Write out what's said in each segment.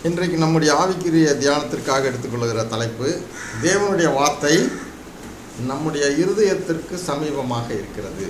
இன்றைக்கு நம்முடைய ஆவிக்குரிய தியானத்திற்காக எடுத்துக்கொள்கிற தலைப்பு தேவனுடைய வார்த்தை நம்முடைய இருதயத்திற்கு சமீபமாக இருக்கிறது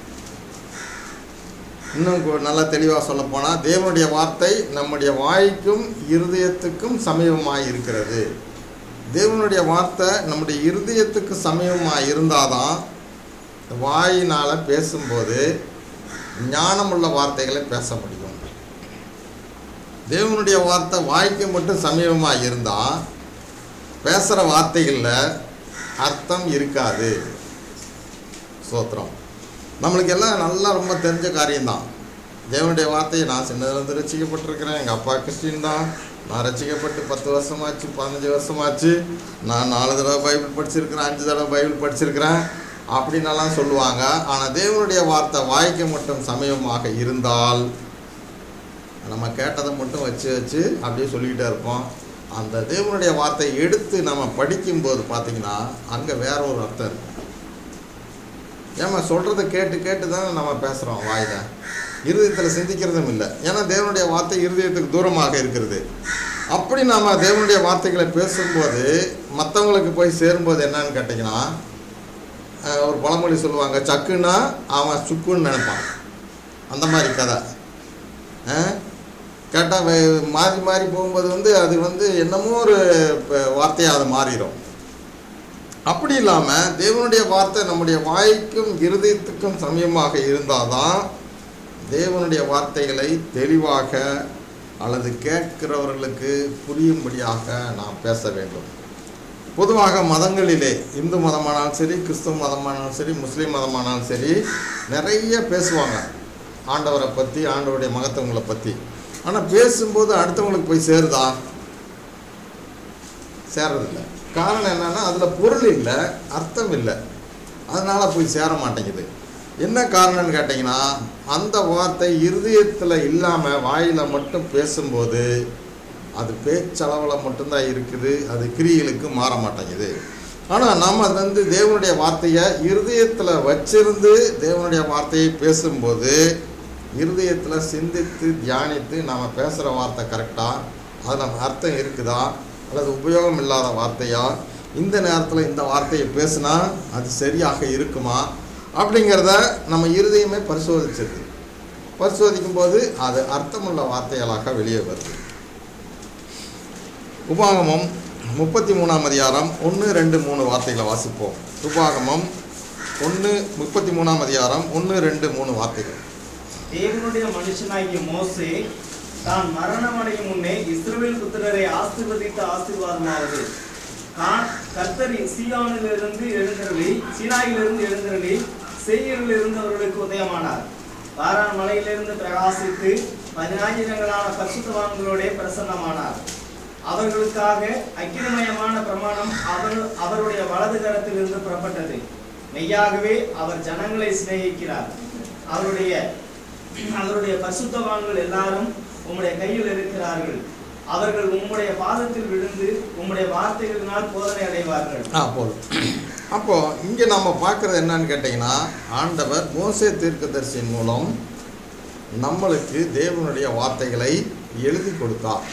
இன்னும் கொ- நல்லா தெளிவாக சொல்ல போனால் தேவனுடைய வார்த்தை நம்முடைய வாய்க்கும் இருதயத்துக்கும் சமீபமாக இருக்கிறது தேவனுடைய வார்த்தை நம்முடைய இருதயத்துக்கு சமீபமாக இருந்தாதான் வாயினால் பேசும்போது ஞானமுள்ள வார்த்தைகளை பேச முடியும் தேவனுடைய வார்த்தை வாய்க்கு மட்டும் சமீபமாக இருந்தால் பேசுகிற வார்த்தைகளில் அர்த்தம் இருக்காது சோத்திரம் நம்மளுக்கு எல்லாம் நல்லா ரொம்ப தெரிஞ்ச காரியம்தான் தேவனுடைய வார்த்தையை நான் சின்னதுலேருந்து ரசிக்கப்பட்டிருக்கிறேன் எங்கள் அப்பா கிறிஸ்டின் தான் நான் ரசிக்கப்பட்டு பத்து வருஷமாச்சு பதினஞ்சு வருஷமாச்சு நான் நாலு தடவை பைபிள் படிச்சிருக்கிறேன் அஞ்சு தடவை பைபிள் படிச்சிருக்கிறேன் அப்படின்னெல்லாம் சொல்லுவாங்க ஆனால் தேவனுடைய வார்த்தை வாய்க்கு மட்டும் சமயமாக இருந்தால் நம்ம கேட்டதை மட்டும் வச்சு வச்சு அப்படியே சொல்லிக்கிட்டே இருப்போம் அந்த தேவனுடைய வார்த்தையை எடுத்து நம்ம படிக்கும்போது பார்த்தீங்கன்னா அங்கே வேற ஒரு அர்த்தம் இருக்கும் ஏமா சொல்கிறத கேட்டு கேட்டு தானே நம்ம பேசுகிறோம் வாயில இருதயத்தில் சிந்திக்கிறதும் இல்லை ஏன்னா தேவனுடைய வார்த்தை இருதயத்துக்கு தூரமாக இருக்கிறது அப்படி நாம் தேவனுடைய வார்த்தைகளை பேசும்போது மற்றவங்களுக்கு போய் சேரும்போது என்னன்னு கேட்டிங்கன்னா அஹ், ஒரு பழமொழி சொல்லுவாங்க சக்குன்னா அவன் சுக்குன்னு நினைப்பான் அந்த மாதிரி கதை கேட்டால் மாறி மாறி போகும்போது வந்து அது வந்து என்னமோ ஒரு ப- வார்த்தையாக அது மாறிடும் அப்படி இல்லாமல் தேவனுடைய வார்த்தை நம்முடைய வாய்க்கும் இருதயத்துக்கும் சமயமாக இருந்தால் தான் தேவனுடைய வார்த்தைகளை தெளிவாக அல்லது கேட்கிறவர்களுக்கு புரியும்படியாக நாம் பேச வேண்டும் பொதுவாக மதங்களிலே இந்து மதமானாலும் சரி கிறிஸ்துவ மதமானாலும் சரி முஸ்லீம் மதமானாலும் சரி நிறைய பேசுவாங்க ஆண்டவரை பற்றி ஆண்டவருடைய மகத்துவங்களை பற்றி ஆனால் பேசும்போது அடுத்தவங்களுக்கு போய் சேருதா சேர்றதில்ல காரணம் என்னன்னா அதில் பொருள் இல்லை அர்த்தம் இல்லை அதனால் போய் சேர மாட்டேங்குது என்ன காரணம்னு கேட்டிங்கன்னா அந்த வார்த்தை இருதயத்தில் இல்லாமல் வாயில் மட்டும் பேசும்போது அது பேச்சளவில் மட்டும்தான் இருக்குது அது கிரியைகளுக்கு மாற மாட்டேங்குது ஆனால் நம்ம அது வந்து தேவனுடைய வார்த்தையை இருதயத்தில் வச்சிருந்து தேவனுடைய வார்த்தையை பேசும்போது இருதயத்தில் சிந்தித்து தியானித்து நம்ம பேசுகிற வார்த்தை கரெக்டாக அதில் அர்த்தம் இருக்குதா அல்லது உபயோகம் இல்லாத வார்த்தையா இந்த நேரத்தில் இந்த வார்த்தையை பேசுனா அது சரியாக இருக்குமா அப்படிங்கிறத நம்ம இருதயமே பரிசோதிச்சிருக்கு பரிசோதிக்கும் போது அது அர்த்தமுள்ள வார்த்தைகளாக வெளியே வருது உபாகமம் முப்பத்தி மூணாம் அதிகாரம் ஒன்று ரெண்டு மூணு வார்த்தைகளை வாசிப்போம் உபாகமம் ஒன்று முப்பத்தி மூணாம் அதிகாரம் ஒன்று ரெண்டு மூணு வார்த்தைகள் தேவனுடைய மனுஷனாகிய மோசே தான் மரணமடையும் முன்னே இஸ்ரவேல் புத்திரரை ஆசீர்வதித்த ஆசீர்வாதமாவது தான் கர்த்தர் சீயானிலிருந்து எழுந்தருளி சீனாயிலிருந்து எழுந்தருளி சேயரிலிருந்து அவர்களுக்கு உதயமானார் பாரான் மலையிலிருந்து பிரகாசித்து பதினாயிரங்களான பரிசுத்தவான்களோட பிரசன்னமானார் அவர்களுக்காக அக்கிரமயமான பிரமாணம் அவர் அவருடைய வலது கரத்திலிருந்து புறப்பட்டது மெய்யாகவே அவர் ஜனங்களை சிநேகிக்கிறார் அவருடைய அவருடைய பரிசுத்தவான்கள் எல்லாரும் உம்முடைய கையில் இருக்கிறார்கள் அவர்கள் உம்முடைய பாதத்தில் விழுந்து உம்முடைய வார்த்தைகளினால் போதனை அடைவார்கள் ஆ போதும் அப்போது இங்கே நம்ம பார்க்குறது என்னன்னு கேட்டிங்கன்னா ஆண்டவர் மோசே தீர்க்கதரிசியின் மூலம் நம்மளுக்கு தேவனுடைய வார்த்தைகளை எழுதி கொடுத்தார்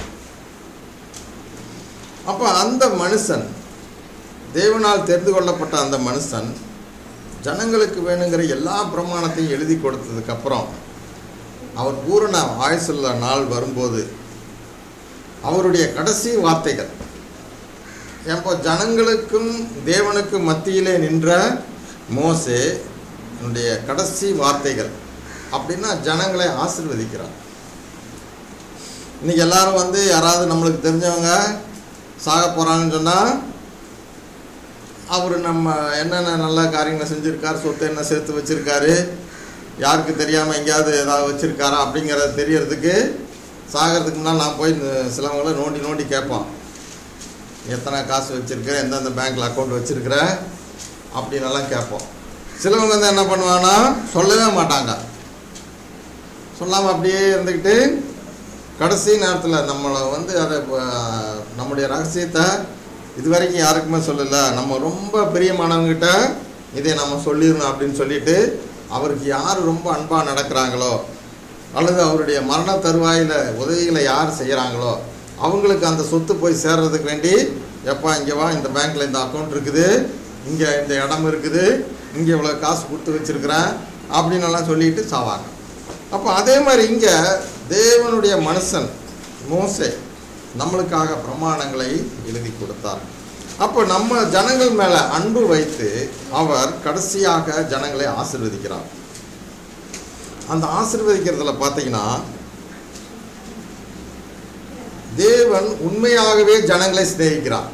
அப்போ அந்த மனுஷன் தேவனால் தெரிந்து கொள்ளப்பட்ட அந்த மனுஷன் ஜனங்களுக்கு வேணுங்கிற எல்லா பிரமாணத்தையும் எழுதி கொடுத்ததுக்கப்புறம் அவர் பூரண ஆயுசுள்ள நாள் வரும்போது அவருடைய கடைசி வார்த்தைகள் இப்போ ஜனங்களுக்கும் தேவனுக்கும் மத்தியிலே நின்ற மோசே என்னுடைய கடைசி வார்த்தைகள் அப்படின்னா ஜனங்களை ஆசீர்வதிக்கிறார் இன்னைக்கு எல்லாரும் வந்து யாராவது நம்மளுக்கு தெரிஞ்சவங்க சாக போகிறாங்கன்னு சொன்னால் அவர் நம்ம என்னென்ன நல்ல காரியங்களை செஞ்சுருக்கார் சொத்து என்ன சேர்த்து வச்சுருக்காரு யாருக்கு தெரியாமல் எங்கேயாவது ஏதாவது வச்சுருக்காரா அப்படிங்கிறத தெரியறதுக்கு சாகிறதுக்கு முன்னால் நான் போய் இந்த சிலவங்களை நோண்டி நோண்டி கேட்போம் எத்தனை காசு வச்சுருக்கிற எந்தெந்த பேங்க்கில் அக்கௌண்ட் வச்சுருக்கிற அப்படின்னெல்லாம் கேட்போம் சிலவங்க வந்து என்ன பண்ணுவாங்கன்னா சொல்லவே மாட்டாங்க சொல்லாமல் அப்படியே இருந்துக்கிட்டு கடைசி நேரத்தில் நம்மளை வந்து அதை அஹ், நம்முடைய ரகசியத்தை இது வரைக்கும் யாருக்குமே சொல்லலை நம்ம ரொம்ப பிரியமானவங்ககிட்ட இதை நம்ம சொல்லிடணும் அப்படின்னு சொல்லிட்டு அவருக்கு யார் ரொம்ப அன்பாக நடக்கிறாங்களோ அல்லது அவருடைய மரண தருவாயில் உதவிகளை யார் செய்கிறாங்களோ அவங்களுக்கு அந்த சொத்து போய் சேர்றதுக்கு வேண்டி எப்பா இங்கே வா இந்த பேங்க்கில் இந்த அக்கௌண்ட் இருக்குது இங்கே இந்த இடம் இருக்குது இங்கே இவ்வளோ காசு கொடுத்து வச்சுருக்கிறேன் அப்படின்னு எல்லாம் சொல்லிட்டு சாவாங்க அப்போ அதே மாதிரி இங்கே தேவனுடைய மனுஷன் மோசே நம்மளுக்காக பிரமாணங்களை எழுதி கொடுத்தார் அப்போ நம்ம ஜனங்கள் மேலே அன்பு வைத்து அவர் கடைசியாக ஜனங்களை ஆசீர்வதிக்கிறார் அந்த ஆசீர்வதிக்கிறதுல பார்த்தீங்கன்னா தேவன் உண்மையாகவே ஜனங்களை சிநேகிக்கிறார்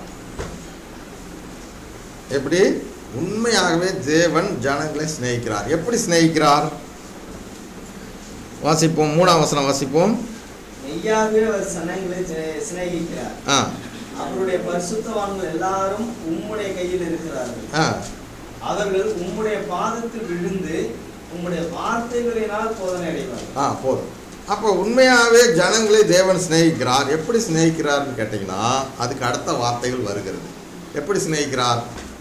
எப்படி உண்மையாகவே தேவன் ஜனங்களை சிநேகிக்கிறார் எப்படி சிநேகிக்கிறார் வாசிப்போம் மூணாம் வசனம் வாசிப்போம் மெய்யாகவே அவர் சனங்களை சிநே- சிநேகிக்கிறார் ஆ அவருடைய பரிசுத்தவான்கள் எல்லாரும் உம்முடைய கையில் இருக்கிறார்கள் ஆ அவர்கள் உம்முடைய பாதத்தில் விழுந்து உம்முடைய வார்த்தைகளினால் போதனை அடைவார்கள் ஆ போதும் அப்போ உண்மையாகவே ஜனங்களை தேவன் சிநேகிக்கிறார் எப்படி சிநேகிக்கிறார்னு கேட்டிங்கன்னா அதுக்கு அடுத்த வார்த்தைகள் வருகிறது எப்படி சிநேகிக்கிறார்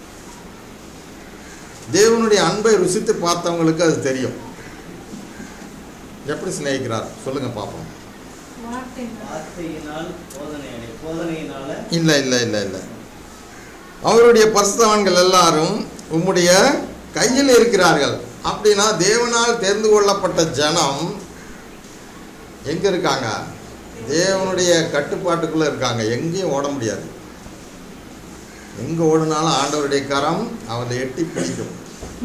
தேவனுடைய அன்பை ருசித்து பார்த்தவங்களுக்கு அது தெரியும் எப்படி சிநேகிக்கிறார் சொல்லுங்க பார்ப்போம் வார்த்தையினால் போதனை அடை போதனையினால இல்லை இல்லை இல்லை இல்லை அவருடைய பரிசுத்தவான்கள் எல்லாரும் உம்முடைய கையில் இருக்கிறார்கள் அப்படின்னா தேவனால் தெரிந்து கொள்ளப்பட்ட ஜனம் எங்க இருக்காங்க தேவனுடைய கட்டுப்பாட்டுக்குள்ள இருக்காங்க எங்கேயும் ஓட முடியாது எங்க ஓடினாலும் ஆண்டவருடைய கரம் அவனை எட்டி பிடிக்கும்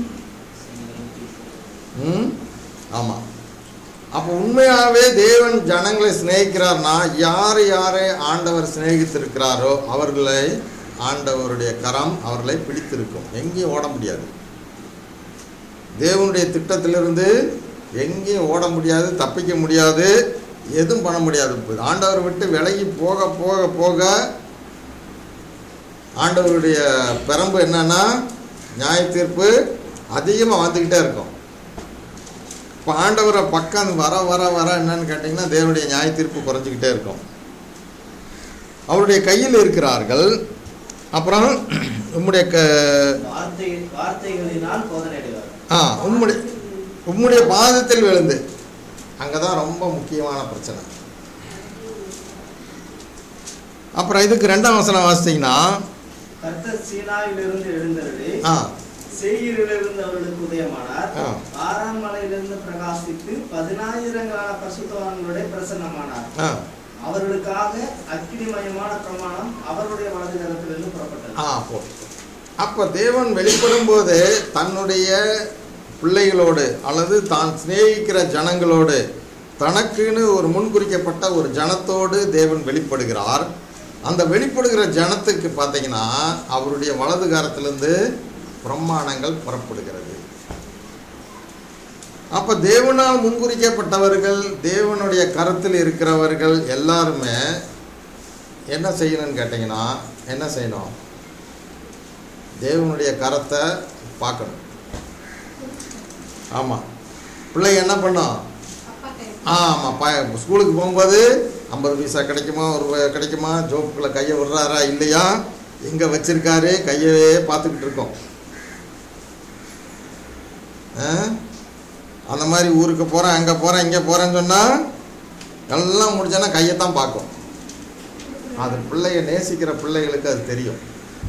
ம் ஆமாம் அப்போ உண்மையாகவே தேவன் ஜனங்களை சிநேகிக்கிறார்னா யார் யாரை ஆண்டவர் சிநேகித்திருக்கிறாரோ அவர்களை ஆண்டவருடைய கரம் அவர்களை பிடித்திருக்கும் எங்கேயும் ஓட முடியாது தேவனுடைய திட்டத்திலிருந்து எங்கேயும் ஓட முடியாது தப்பிக்க முடியாது எதுவும் பண்ண முடியாது ஆண்டவர் விட்டு விலகி போக போக போக ஆண்டவருடைய பெரம்பு என்னன்னா நியாய தீர்ப்பு அதிகமாக வந்துக்கிட்டே இருக்கும் இப்போ ஆண்டவரை பக்கம் வர வர வர என்னன்னு கேட்டிங்கன்னா தேவனுடைய நியாய தீர்ப்பு குறைஞ்சிக்கிட்டே இருக்கும் அவருடைய கையில் இருக்கிறார்கள் அப்புறம் உம்முடைய க வார்த்தை வார்த்தைகளினால் போதனை அடைவார்கள் ஆ உம்முடைய உம்முடைய பாதத்தில் விழுந்து அங்கே தான் ரொம்ப முக்கியமான பிரச்சனை அப்புறம் இதுக்கு ரெண்டாம் வசனம் வாசித்தீங்கன்னா கர்த்தர் சீனாவிலிருந்து எழுந்தருளி ஆ சேயிரிலிருந்து அவர்களுக்கு உதயமானார் ஆ. ஆறாம் மலையிலிருந்து பிரகாசித்து பதினாயிரங்களான பசுத்தவான்களுடைய பிரசன்னமானார் ஆ அவர்களுக்காக அக்கினிமயமான பிரமாணம் அவருடைய வலது கரத்திலிருந்து புறப்பட்டது ஆ போதும் அப்போ தேவன் வெளிப்படும் போது தன்னுடைய பிள்ளைகளோடு அல்லது தான் சிநேகிக்கிற ஜனங்களோடு தனக்குன்னு ஒரு முன்குறிக்கப்பட்ட ஒரு ஜனத்தோடு தேவன் வெளிப்படுகிறார் அந்த வெளிப்படுகிற ஜனத்துக்கு பார்த்தீங்கன்னா அவருடைய வலது கரத்திலிருந்து பிரமாணங்கள் புறப்படுகிறது அப்போ தேவனால் முன்குறிக்கப்பட்டவர்கள் தேவனுடைய கரத்தில் இருக்கிறவர்கள் எல்லாருமே என்ன செய்யணும்னு கேட்டிங்கன்னா என்ன செய்யணும் தேவனுடைய கரத்தை பார்க்கணும் ஆமாம் பிள்ளை என்ன பண்ணும் ஆமாம் ப ஸ்கூலுக்கு போகும்போது ஐம்பது பைசா கிடைக்குமா ஒரு ரூபாய் கிடைக்குமா ஜோப்புக்குள்ளே கையை விடுறாரா இல்லையா எங்கே வச்சிருக்காரு கையவே பார்த்துக்கிட்டு இருக்கோம் ஆ? அந்த மாதிரி ஊருக்கு போகிறேன் அங்கே போகிறேன் இங்கே போகிறேன்னு சொன்னால் எல்லாம் முடிஞ்சோன்னா கையை தான் பார்க்கும் அது பிள்ளைய நேசிக்கிற பிள்ளைகளுக்கு அது தெரியும்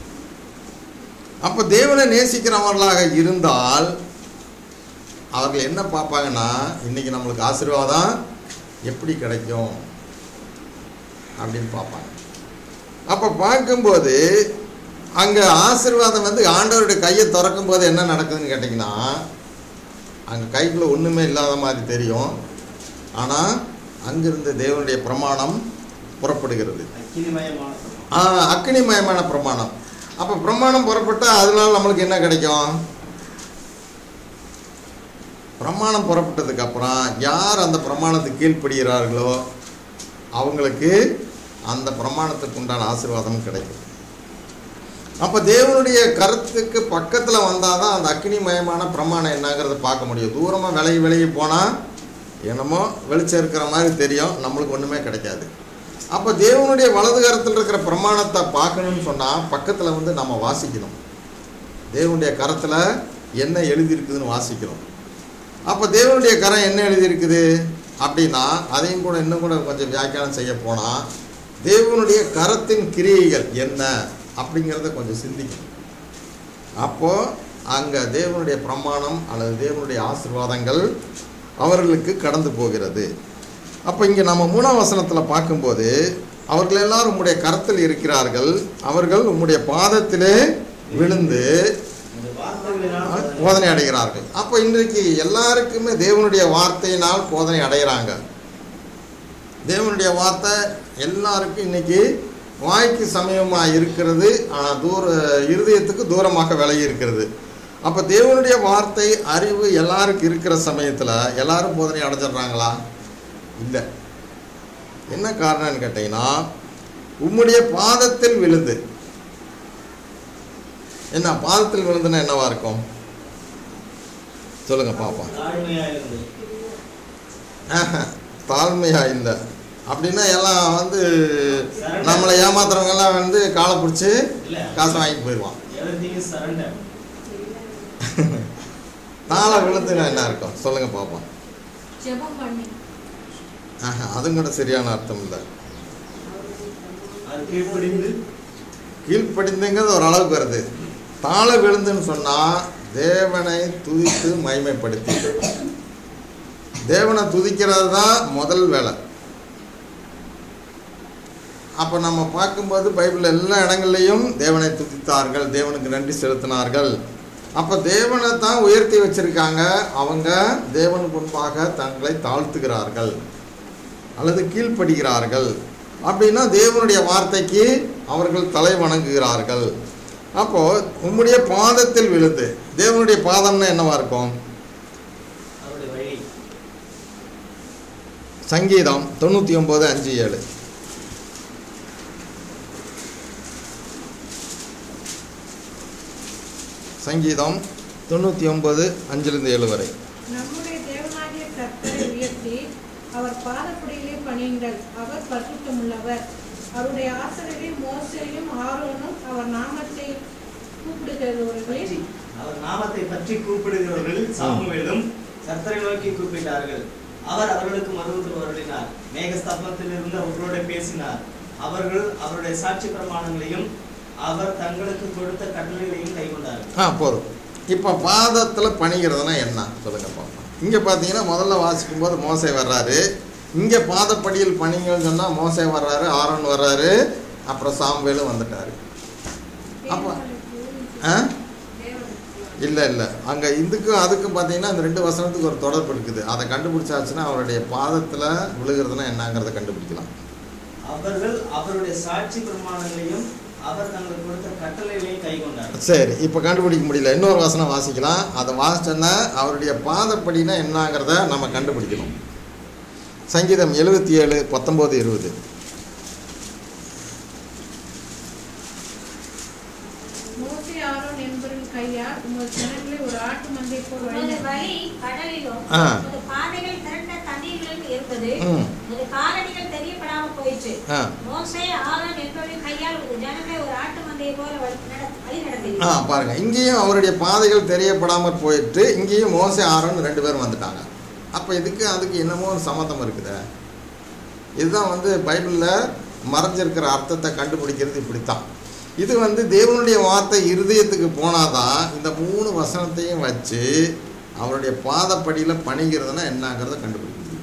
அப்போ தேவனை நேசிக்கிறவர்களாக இருந்தால் அவர்கள் என்ன பார்ப்பாங்கன்னா இன்னைக்கு நம்மளுக்கு ஆசீர்வாதம் எப்படி கிடைக்கும் அப்படின்னு பார்ப்பாங்க அப்போ பார்க்கும்போது அங்கே ஆசீர்வாதம் வந்து ஆண்டவருடைய கையை திறக்கும் போது என்ன நடக்குதுன்னு கேட்டிங்கன்னா அங்கே கைக்குள்ளே ஒன்றுமே இல்லாத மாதிரி தெரியும் ஆனால் அங்கிருந்து தேவனுடைய பிரமாணம் புறப்படுகிறது அக்கினிமயமான பிரமாணம் ஆ அக்னிமயமான பிரமாணம் அப்போ பிரமாணம் புறப்பட்டால் அதனால நம்மளுக்கு என்ன கிடைக்கும் பிரமாணம் புறப்பட்டதுக்கு அப்புறம் யார் அந்த பிரமாணத்துக்கு கீழ்ப்படுகிறார்களோ அவங்களுக்கு அந்த பிரமாணத்துக்கு உண்டான ஆசீர்வாதம் கிடைக்கும் அப்போ தேவனுடைய கருத்துக்கு பக்கத்தில் வந்தால் தான் அந்த அக்னிமயமான பிரமாணம் என்னங்கிறத பார்க்க முடியும் தூரமாக விலகி விலகி போனால் என்னமோ வெளிச்சம் இருக்கிற மாதிரி தெரியும் நம்மளுக்கு ஒன்றுமே கிடைக்காது அப்போ தேவனுடைய வலது கரத்தில் இருக்கிற பிரமாணத்தை பார்க்கணும்னு சொன்னால் பக்கத்தில் வந்து நம்ம வாசிக்கணும் தேவனுடைய கரத்தில் என்ன எழுதியிருக்குதுன்னு வாசிக்கணும் அப்போ தேவனுடைய கரம் என்ன எழுதியிருக்குது அப்படின்னா அதையும் கூட இன்னும் கூட கொஞ்சம் வியாக்கியானம் செய்ய போனால் தேவனுடைய கரத்தின் கிரியைகள் என்ன அப்படிங்கிறத கொஞ்சம் சிந்திக்கணும் அப்போது அங்கே தேவனுடைய பிரமாணம் அல்லது தேவனுடைய ஆசீர்வாதங்கள் அவர்களுக்கு கடந்து போகிறது அப்போ இங்கே நம்ம மூணாம் வசனத்தில் பார்க்கும்போது அவர்கள் எல்லாரும் உம்முடைய கரத்தில் இருக்கிறார்கள் அவர்கள் உம்முடைய பாதத்திலே விழுந்து இந்த வார்த்தைகளினால் போதனை அடைகிறார்கள் அப்போ இன்றைக்கு எல்லாருக்குமே தேவனுடைய வார்த்தையினால் போதனை அடைகிறாங்க தேவனுடைய வார்த்தை எல்லாருக்கும் இன்னைக்கு வாய்க்கு சமயமாக இருக்கிறது ஆனால் தூர இருதயத்துக்கு தூரமாக விலகி இருக்கிறது அப்போ தேவனுடைய வார்த்தை அறிவு எல்லாருக்கும் இருக்கிற சமயத்தில் எல்லாரும் போதனை அடைஞ்சிடுறாங்களா இல்லை என்ன காரணம்னு கேட்டிங்கன்னா உம்முடைய பாதத்தில் விழுந்து என்ன பாதத்தில் விழுந்துன்னா என்னவா இருக்கும் சொல்லுங்க பாப்போம் தாழ்மையா இருந்து ஆஹா, தாழ்மையா இல்லை அப்படின்னா எல்லாம் வந்து நம்மளை ஏமாத்துறவங்க எல்லாம் வந்து காலை பிடிச்சி இல்ல காசை வாங்கிட்டு போயிடுவான் எவ்ரிதிங் சரண்டர் தாளை விழுந்துன்னா என்ன இருக்கும் சொல்லுங்க பாப்போம் ஜெபம் பண்ணி ஆஹா அதுவும் கூட சரியான அர்த்தம் இல்லை அது கீழ்ப்படிந்து கீழ்ப்படிந்துங்கிறது ஒரு அளவுக்கு வருது தாழ விழுந்துன்னு சொன்னால் தேவனை துதித்து மைமைப்படுத்தி தேவனை துதிக்கிறது தான் முதல் வேலை அப்போ நம்ம பார்க்கும்போது பைபிளில் எல்லா இடங்கள்லையும் தேவனை துதித்தார்கள் தேவனுக்கு நன்றி செலுத்தினார்கள் அப்போ தேவனை தான் உயர்த்தி வச்சிருக்காங்க அவங்க தேவனுக்கு முன்பாக தங்களை தாழ்த்துகிறார்கள் அல்லது கீழ்ப்படுகிறார்கள் அப்படின்னா தேவனுடைய வார்த்தைக்கு அவர்கள் தலை வணங்குகிறார்கள் அப்போ உம்முடைய பாதத்தில் விழுந்து தேவனுடைய பாதம்னா என்னவா இருக்கும் அவருடைய வழி சங்கீதம் தொண்ணூற்றி ஒம்பது அஞ்சு ஏழு சங்கீதம் தொண்ணூற்றி ஒம்பது அஞ்சுலேருந்து ஏழு வரை நம்முடைய தேவனாகிய கர்த்தரை உயர்த்தி அவர் பாதப்படியிலே பணியுங்கள் அவர் பரிசுத்தமுள்ளவர் அவருடைய ஆசிரியரை மோசையும் ஆரோனும் அவர் நாமத்தை கூப்பிடுகிறவர்களில் அவர் நாமத்தை பற்றி கூப்பிடுகிறவர்கள் சாமுவேலும் கர்த்தரை நோக்கி கூப்பிட்டார்கள் அவர் அவர்களுக்கு மறுபடியும் வருடினார் மேக ஸ்தம்பத்திலிருந்து அவர்களோட பேசினார் அவர்கள் அவருடைய சாட்சி பிரமாணங்களையும் அவர் தங்களுக்கு கொடுத்த கட்டளைகளையும் கைக்கொண்டார்கள் ஆ போதும் இப்போ பாதத்தில் பணிகிறதுனா என்ன சொல்லுங்க பார்ப்போம் இங்கே பார்த்தீங்கன்னா முதல்ல வாசிக்கும்போது மோசை வர்றாரு இங்கே பாதப்படியில் பணிங்கன்னு சொன்னால் மோசை வர்றாரு ஆரோன் வர்றாரு அப்புறம் சாம்பேலும் வந்துட்டாரு அப்போ ஆ இல்லை இல்லை அங்கே இதுக்கும் அதுக்கும் பார்த்தீங்கன்னா அந்த ரெண்டு வசனத்துக்கு ஒரு தொடர்பு இருக்குது அதை கண்டுபிடிச்சாச்சுன்னா அவருடைய பாதத்தில் விழுகிறதுனா என்னங்கிறத கண்டுபிடிக்கலாம் அவர்கள் அவருடைய சாட்சி பிரமாணங்களையும் அவர் தங்களுக்கு கொடுத்த கட்டளைகளையும் கைக்கொண்டார்கள் சரி இப்போ கண்டுபிடிக்க முடியல இன்னொரு வசனம் வாசிக்கலாம் அதை வாசிச்சோன்னா அவருடைய பாதப்படினா என்னங்கிறத நம்ம கண்டுபிடிக்கணும் சங்கீதம் எழுபத்தி ஏழு பத்தொம்போது இருபது மோசே ஆரோன் என்பவரின் கையால் உங்கள் ஜனங்களை ஒரு ஆட்டு மந்தை போல் உமது வழி வழி கடலிலும் ஆ. உமது பாதைகள் திரண்ட தண்ணீர்களிலும் இருந்தது ம். உமது காலடிகள் தெரியப்படாமல் போயிற்று ஆ மோசே ஆரோன் என்பவரின் கையால் உமது ஜனங்களை ஒரு ஆட்டு மந்தையை போல வழி நட- வழி ஆ நடந்தது பாருங்க இங்கேயும் அவருடைய பாதைகள் தெரியப்படாமல் போயிட்டு இங்கேயும் மோசே ஆரோன் ரெண்டு பேரும் வந்துட்டாங்க அப்போ இதுக்கு அதுக்கு என்னமோ ஒரு சம்மந்தம் இருக்குதே இதுதான் வந்து பைபிளில் மறைஞ்சிருக்கிற அர்த்தத்தை கண்டுபிடிக்கிறது இப்படித்தான் இது வந்து தேவனுடைய வார்த்தை இருதயத்துக்கு போனாதான் இந்த மூணு வசனத்தையும் வச்சு அவருடைய பாதப்படியில் பணிகிறதுனா என்னங்கிறத கண்டுபிடிக்க முடியும்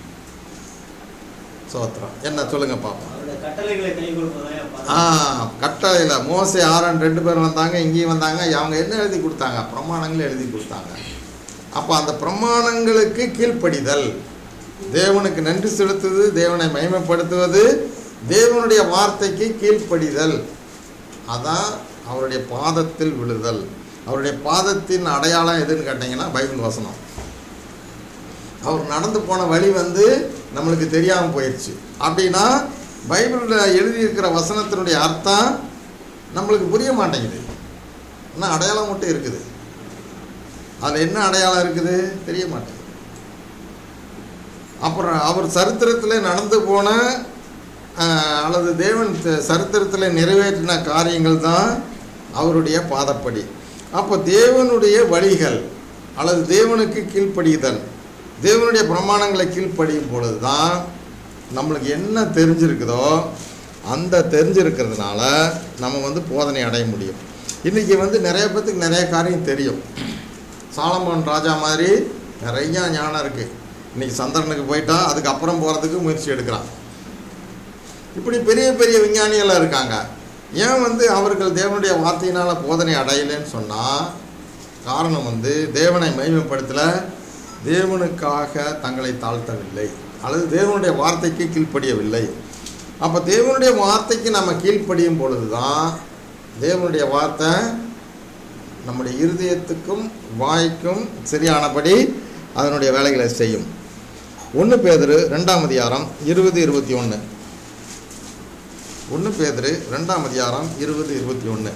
சோத்திரம் என்ன சொல்லுங்க பார்ப்போம் அவருடைய கட்டளைகளை கை ஆ கொடுப்பதாக கட்டளையில் மோசே ஆரன் ரெண்டு பேரும் வந்தாங்க இங்கேயும் வந்தாங்க அவங்க என்ன எழுதி கொடுத்தாங்க பிரமாணங்கள் எழுதி கொடுத்தாங்க அப்போ அந்த பிரமாணங்களுக்கு கீழ்ப்படிதல் தேவனுக்கு நன்றி செலுத்துவது தேவனை மகிமைப்படுத்துவது தேவனுடைய வார்த்தைக்கு கீழ்ப்படிதல் அதான் அவருடைய பாதத்தில் விழுதல் அவருடைய பாதத்தின் அடையாளம் எதுன்னு கேட்டிங்கன்னா பைபிள் வசனம் அவர் நடந்து போன வழி வந்து நம்மளுக்கு தெரியாமல் போயிடுச்சு அப்படின்னா பைபிளில் எழுதியிருக்கிற வசனத்தினுடைய அர்த்தம் நம்மளுக்கு புரிய மாட்டேங்குது ஆனால் அடையாளம் மட்டும் இருக்குது அதில் என்ன அடையாளம் இருக்குது தெரிய மாட்டேங்குது அப்புறம் அவர் சரித்திரத்தில் நடந்து போன ஆஹ், அல்லது தேவன் த- சரித்திரத்தில் நிறைவேற்றின காரியங்கள் தான் அவருடைய பாதப்படி அப்போ தேவனுடைய வழிகள் அல்லது தேவனுக்கு கீழ்ப்படிதல் தேவனுடைய பிரமாணங்களை கீழ்ப்படியும் பொழுது தான் நம்மளுக்கு என்ன தெரிஞ்சிருக்குதோ அந்த தெரிஞ்சிருக்கிறதுனால நம்ம வந்து போதனை அடைய முடியும் இன்றைக்கி வந்து நிறைய பேர்த்துக்கு நிறைய காரியம் தெரியும் சாலமோன் ராஜா மாதிரி நிறையா ஞானம் இருக்குது இன்றைக்கி சந்திரனுக்கு போயிட்டா அதுக்கப்புறம் போகிறதுக்கு முயற்சி எடுக்கிறான் இப்படி பெரிய பெரிய விஞ்ஞானிகளாக இருக்காங்க ஏன் வந்து அவர்கள் தேவனுடைய வார்த்தையினால் போதனை அடையலைன்னு சொன்னால் காரணம் வந்து தேவனை மகிமைப்படுத்தல தேவனுக்காக தங்களை தாழ்த்தவில்லை அல்லது தேவனுடைய வார்த்தைக்கு கீழ்ப்படியவில்லை அப்போ தேவனுடைய வார்த்தைக்கு நம்ம கீழ்ப்படியும் பொழுது தான் தேவனுடைய வார்த்தை நம்முடைய இருதயத்துக்கும் வாய்க்கும் சரியானபடி அதனுடைய வேலைகளை செய்யும் ஒன்று பேதரு ரெண்டாம் அதிகாரம் இருபது இருபத்தி ஒன்று ஒன்று பேதரு ரெண்டாம் அதிகாரம் இருபது இருபத்தி ஒன்று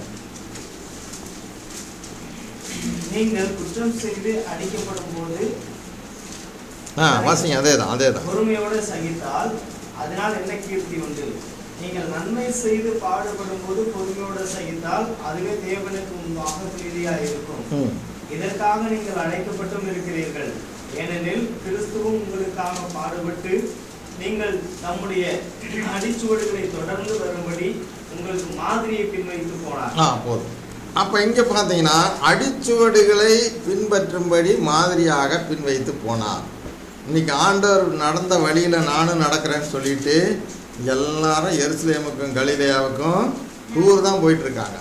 நீங்கள் குற்றம் செய்து அடிக்கப்படும் போது ஆ வாசிங்க அதே தான் அதே தான் பொறுமையோடு சகித்தால் அதனால் என்ன கீர்த்தி உண்டு நீங்கள் நன்மை செய்து பாடுபடும் போது பொறுமையோடு சகித்தால் அதுவே தேவனுக்கு முன்பாக பிரீதியா இருக்கும் ம் இதற்காக நீங்கள் அழைக்கப்பட்டும் இருக்கிறீர்கள் ஏனெனில் கிறிஸ்துவும் உங்களுக்காக பாடுபட்டு நீங்கள் தம்முடைய அடிச்சுவடுகளை தொடர்ந்து வரும்படி உங்களுக்கு மாதிரியை பின்வைத்து போனார் ஆ போதும் அப்போ இங்கே பார்த்தீங்கன்னா அடிச்சுவடுகளை பின்பற்றும்படி மாதிரியாக பின்வைத்து போனார் இன்னைக்கு ஆண்டவர் நடந்த வழியில் நானும் நடக்கிறேன்னு சொல்லிட்டு எல்லாரும் எருசலேமுக்கும் கலிலேயாவுக்கும் டூர் தான் போயிட்டுருக்காங்க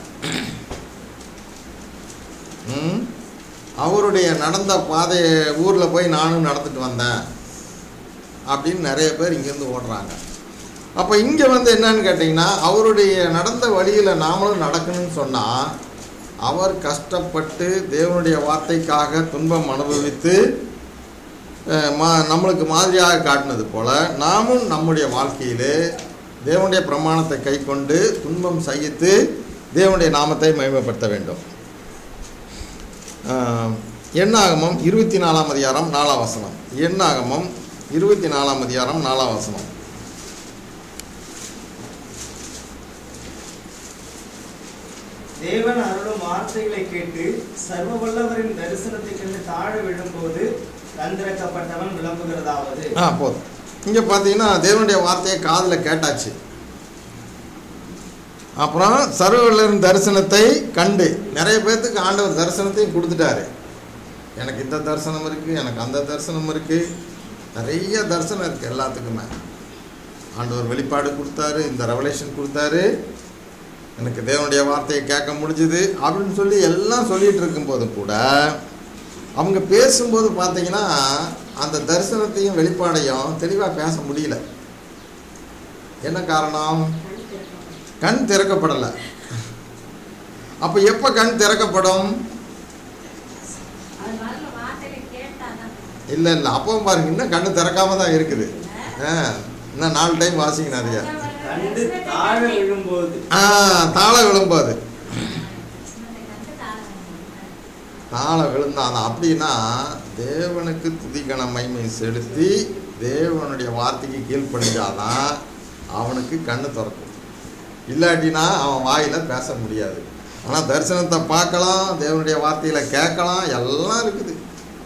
ம் அவருடைய நடந்த பாதையை ஊரில் போய் நானும் நடந்துட்டு வந்தேன் அப்படின்னு நிறைய பேர் இங்கேருந்து ஓடுறாங்க அப்போ இங்கே வந்து என்னன்னு கேட்டிங்கன்னா அவருடைய நடந்த வழியில் நாமளும் நடக்கணும்னு சொன்னால் அவர் கஷ்டப்பட்டு தேவனுடைய வார்த்தைக்காக துன்பம் அனுபவித்து அஹ், மா நம்மளுக்கு மாதிரியாக காட்டினது போல நாமும் நம்முடைய வாழ்க்கையிலே தேவனுடைய பிரமாணத்தை கை கொண்டு துன்பம் சகித்து தேவனுடைய நாமத்தை மகிமைப்படுத்த வேண்டும் அஹ், எண்ணாகமம் இருபத்தி நாலாம் அதிகாரம் நாலாம் வசனம் எண்ணாகமம் இருபத்தி நாலாம் அதிகாரம் நாலாம் வசனம் தேவன் அருளும் வார்த்தைகளை கேட்டு சர்வ வல்லவரின் தரிசனத்தை கண்டு தாழ விழும்போது கந்திரக்கப்பட்டவன் விளம்புகிறதாவது ஆ போதும் இங்கே பார்த்தீங்கன்னா தேவனுடைய வார்த்தையை காதில் கேட்டாச்சு அப்புறம் சர்வவல்லரின் தரிசனத்தை கண்டு நிறைய பேர்த்துக்கு ஆண்டவர் தரிசனத்தையும் கொடுத்துட்டாரு எனக்கு இந்த தரிசனம் இருக்குது எனக்கு அந்த தரிசனம் இருக்குது நிறைய தரிசனம் இருக்குது எல்லாத்துக்குமே ஆண்டவர் வெளிப்பாடு கொடுத்தாரு இந்த ரெவலேஷன் கொடுத்தாரு எனக்கு தேவனுடைய வார்த்தையை கேட்க முடிஞ்சுது அப்படின்னு சொல்லி எல்லாம் சொல்லிட்டு இருக்கும்போது கூட அவங்க பேசும்போது பார்த்தீங்கன்னா அந்த தரிசனத்தையும் வெளிப்பாடையும் தெளிவாக பேச முடியல என்ன காரணம் கண் திறக்கப்படலை அப்போ எப்போ கண் திறக்கப்படும் அது வரல வார்த்தையை கேட்டாதான் இல்லை இல்லை அப்பவும் பாருங்க இன்னும் கண்ணு திறக்காம தான் இருக்குது ஆ இன்னும் நாலு டைம் வாசிங்க நிறைய கண்டு தாழ விழும்போது ஆ தாள விழும்போது தாள விழுந்தான் அப்படின்னா தேவனுக்கு துதிக்கண மைமை செலுத்தி தேவனுடைய வார்த்தைக்கு கீழ்ப்படிஞ்சாதான் அவனுக்கு கண்ணு திறக்கும் இல்லாட்டினா அவன் வாயில் பேச முடியாது ஆனால் தரிசனத்தை பார்க்கலாம் தேவனுடைய வார்த்தையில் கேட்கலாம் எல்லாம் இருக்குது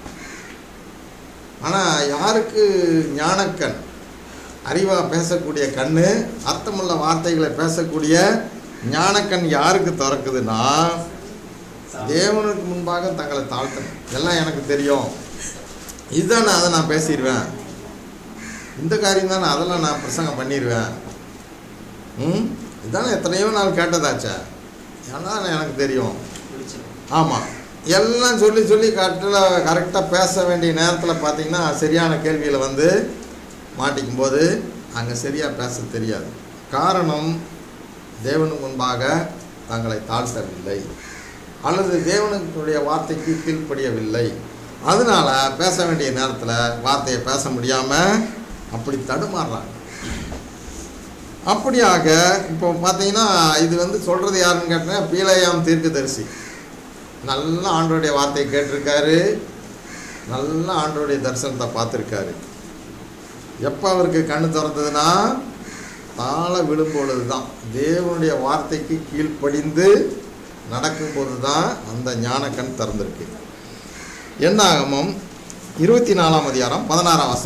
ஆனால் யாருக்கு ஞானக்கண் அறிவாக பேசக்கூடிய கண்ணு அர்த்தமுள்ள வார்த்தைகளை பேசக்கூடிய ஞானக்கண் யாருக்கு திறக்குதுன்னா தேவனுக்கு முன்பாக தங்களை தாழ்த்தணும் எல்லாம் எனக்கு தெரியும் இதுதான் நான் அதை நான் பேசிடுவேன் இந்த காரியம் தானே அதெல்லாம் நான் பிரசங்கம் பண்ணிடுவேன் ம் இதானே எத்தனையோ நாள் கேட்டதாச்சே எல்லாம் எனக்கு தெரியும் ஆமாம் எல்லாம் சொல்லி சொல்லி கரெக்டாக கரெக்டாக பேச வேண்டிய நேரத்தில் பார்த்தீங்கன்னா சரியான கேள்வியில் வந்து மாட்டிக்கும் போது அங்கே சரியாக பேச தெரியாது காரணம் தேவனுக்கு முன்பாக தங்களை தாழ்த்தவில்லை அல்லது தேவனுடைய வார்த்தைக்கு கீழ்ப்படியவில்லை அதனால பேச வேண்டிய நேரத்தில் வார்த்தையை பேச முடியாமல் அப்படி தடுமாறுறாங்க அப்படியாக இப்போ பார்த்தீங்கன்னா இது வந்து சொல்கிறது யாருன்னு கேட்டீங்கன்னா பீலையாம் தீர்க்கதரிசி நல்ல ஆண்டோடைய வார்த்தையை கேட்டிருக்காரு நல்ல ஆண்டோடைய தரிசனத்தை பார்த்துருக்காரு எப்போ அவருக்கு கண்ணு திறந்ததுன்னா தாழ விழும்பொழுது தான் தேவனுடைய வார்த்தைக்கு கீழ்ப்படிந்து நடக்கும்போது தான் அந்த ஞான கண் திறந்திருக்கு என்னாகமம் இருபத்தி நாலாம் அதிகாரம் பதினாறாம் வசனம்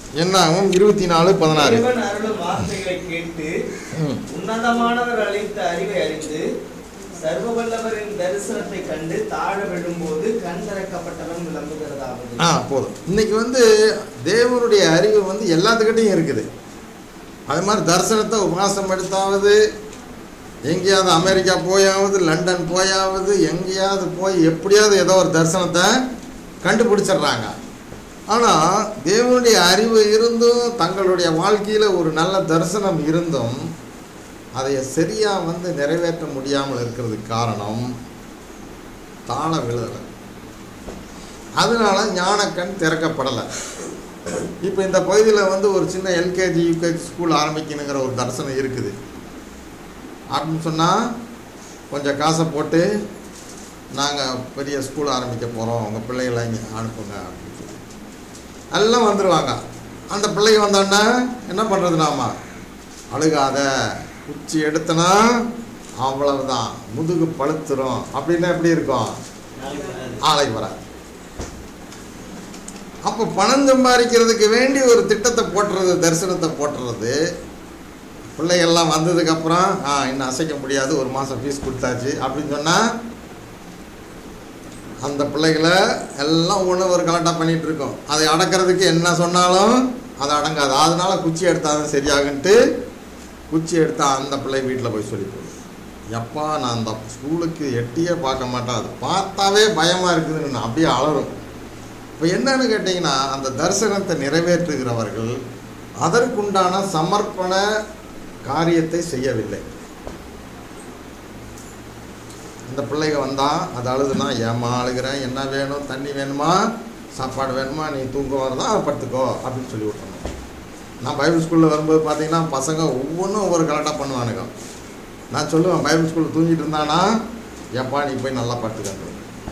என்ன ஆகும் இருபத்தி நாலு பதினாறு தேவன் அருளும் வார்த்தைகளை கேட்டு ம். உன்னதமானவர் அளித்த அறிவை அறிந்து சர்வ வல்லவரின் தரிசனத்தை கண்டு தாழ விழும்போது கண் திறக்கப்பட்டவன் விளம்புகிறதாவது ஆ போதும் இன்னைக்கு வந்து தேவனுடைய அறிவு வந்து எல்லாத்துக்கிட்டையும் இருக்குது அது மாதிரி தரிசனத்தை உபாசம் எடுத்தாவது எங்கேயாவது அமெரிக்கா போயாவது லண்டன் போயாவது எங்கேயாவது போய் எப்படியாவது ஏதோ ஒரு தரிசனத்தை கண்டுபிடிச்சிடுறாங்க ஆனால் தேவனுடைய அறிவு இருந்தும் தங்களுடைய வாழ்க்கையில் ஒரு நல்ல தரிசனம் இருந்தும் அதை சரியாக வந்து நிறைவேற்ற முடியாமல் இருக்கிறதுக்கு காரணம் தாழ விழுதலை அதனால ஞானக்கண் திறக்கப்படலை இப்போ இந்த பகுதியில் வந்து ஒரு சின்ன எல்கேஜி யூகேஜி ஸ்கூல் ஆரம்பிக்கணுங்கிற ஒரு தரிசனம் இருக்குது அப்படின்னு சொன்னால் கொஞ்சம் காசை போட்டு நாங்கள் பெரிய ஸ்கூல் ஆரம்பிக்க போகிறோம் உங்கள் பிள்ளைகளை இங்கே அனுப்புங்க அப்படின்னு சொல்லி எல்லாம் வந்துடுவாங்க அந்த பிள்ளைங்க வந்தோடனே என்ன பண்ணுறது நாம அழுகாத குச்சி எடுத்தனா அவ்வளவுதான் முதுகு பழுத்துரும் அப்படின்னா எப்படி இருக்கும் நாளைக்கு வராது. ஆலைக்கு வராது அப்போ பணம் சம்பாதிக்கிறதுக்கு வேண்டி ஒரு திட்டத்தை போட்டுறது தரிசனத்தை போட்டுறது பிள்ளைகள்லாம் வந்ததுக்கப்புறம் ஆ இன்னும் அசைக்க முடியாது ஒரு மாதம் ஃபீஸ் கொடுத்தாச்சு அப்படின்னு சொன்னால் அந்த பிள்ளைகளை எல்லாம் ஒன்று ஒரு கலெக்டாக பண்ணிகிட்டு இருக்கோம் அதை அடக்கிறதுக்கு என்ன சொன்னாலும் அது அடங்காது அதனால குச்சி எடுத்தாலும் சரியாகுன்ட்டு குச்சி எடுத்தா அந்த பிள்ளை வீட்டில் போய் சொல்லி போடும் எப்பா நான் அந்த ஸ்கூலுக்கு எட்டியே பார்க்க மாட்டேன் அது பார்த்தாவே பயமாக இருக்குதுன்னு நான் அப்படியே அலறும் இப்போ என்னன்னு கேட்டிங்கன்னா அந்த தரிசனத்தை நிறைவேற்றுகிறவர்கள் அதற்குண்டான சமர்ப்பண காரியத்தை செய்யவில்லை இந்த பிள்ளைங்க வந்தால் அது அழுதுனா ஏம்மா அழுகிறேன் என்ன வேணும் தண்ணி வேணுமா சாப்பாடு வேணுமா நீ தூங்க வரதா படுத்துக்கோ அப்படின்னு சொல்லி விட்டணும் நான் பைபிள் ஸ்கூலில் வரும்போது பார்த்தீங்கன்னா பசங்க ஒவ்வொன்றும் ஒவ்வொரு கரெக்டாக பண்ணுவானுங்க நான் சொல்லுவேன் பைபிள் ஸ்கூலில் தூங்கிட்டு இருந்தானா ஏப்பா நீ போய் நல்லா படுத்துக்கணும்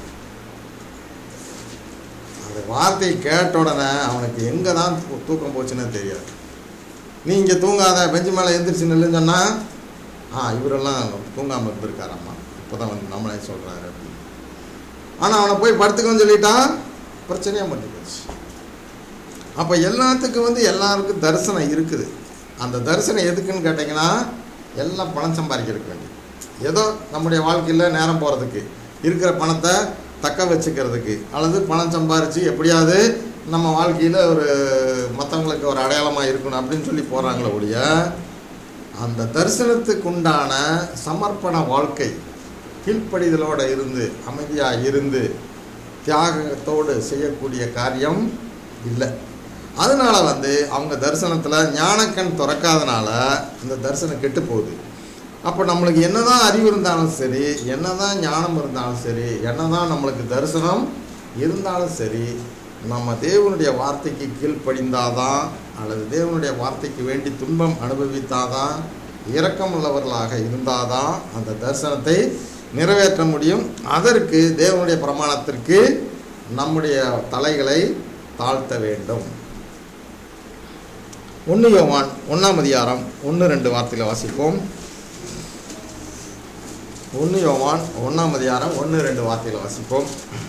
அந்த வார்த்தையை கேட்ட உடனே அவனுக்கு எங்கே தான் தூ- தூக்கம் போச்சுன்னே தெரியாது நீ இங்கே தூங்காத பெஞ்சு மேலே எந்திரிச்சு நில்லுன்னு சொன்னால் ஆ இவரெல்லாம் தூங்காமல் இருந்திருக்காராம்மா இப்போ தான் வந்து நம்மளே சொல்கிறாரு அப்படின்னு ஆனால் அவனை போய் படுத்துக்கன்னு சொல்லிட்டா பிரச்சனையாக மட்டும் போச்சு அப்போ எல்லாத்துக்கும் வந்து எல்லாருக்கும் தரிசனம் இருக்குது அந்த தரிசனம் எதுக்குன்னு கேட்டிங்கன்னா எல்லாம் பணம் சம்பாதிக்கிறதுக்கு வேண்டி ஏதோ நம்முடைய வாழ்க்கையில் நேரம் போகிறதுக்கு இருக்கிற பணத்தை தக்க வச்சுக்கிறதுக்கு அல்லது பணம் சம்பாரித்து எப்படியாவது நம்ம வாழ்க்கையில் ஒரு மற்றவங்களுக்கு ஒரு அடையாளமாக இருக்கணும் அப்படின்னு சொல்லி போகிறாங்களே ஒழிய அந்த தரிசனத்துக்கு உண்டான சமர்ப்பண வாழ்க்கை கீழ்ப்படிதலோடு இருந்து அமைதியாக இருந்து தியாகத்தோடு செய்யக்கூடிய காரியம் இல்லை அதனால வந்து அவங்க தரிசனத்தில் ஞானக்கண் திறக்காதனால அந்த தரிசனம் கெட்டு போகுது அப்போ நம்மளுக்கு என்னதான் அறிவு இருந்தாலும் சரி என்னதான் ஞானம் இருந்தாலும் சரி என்னதான் நம்மளுக்கு தரிசனம் இருந்தாலும் சரி நம்ம தேவனுடைய வார்த்தைக்கு கீழ்ப்படிந்தாதான் அல்லது தேவனுடைய வார்த்தைக்கு வேண்டி துன்பம் அனுபவித்தாதான் இரக்கம் உள்ளவர்களாக இருந்தாதான் அந்த தரிசனத்தை நிறைவேற்ற முடியும் அதற்கு தேவனுடைய பிரமாணத்திற்கு நம்முடைய தலைகளை தாழ்த்த வேண்டும் ஒன்று யோவான் ஒன்றாம் அதிகாரம் ஒன்று ரெண்டு வார்த்தையில் வாசிப்போம் ஒன்று யோவான் ஒன்றாம் அதிகாரம் ஒன்று ரெண்டு வார்த்தையில் வாசிப்போம்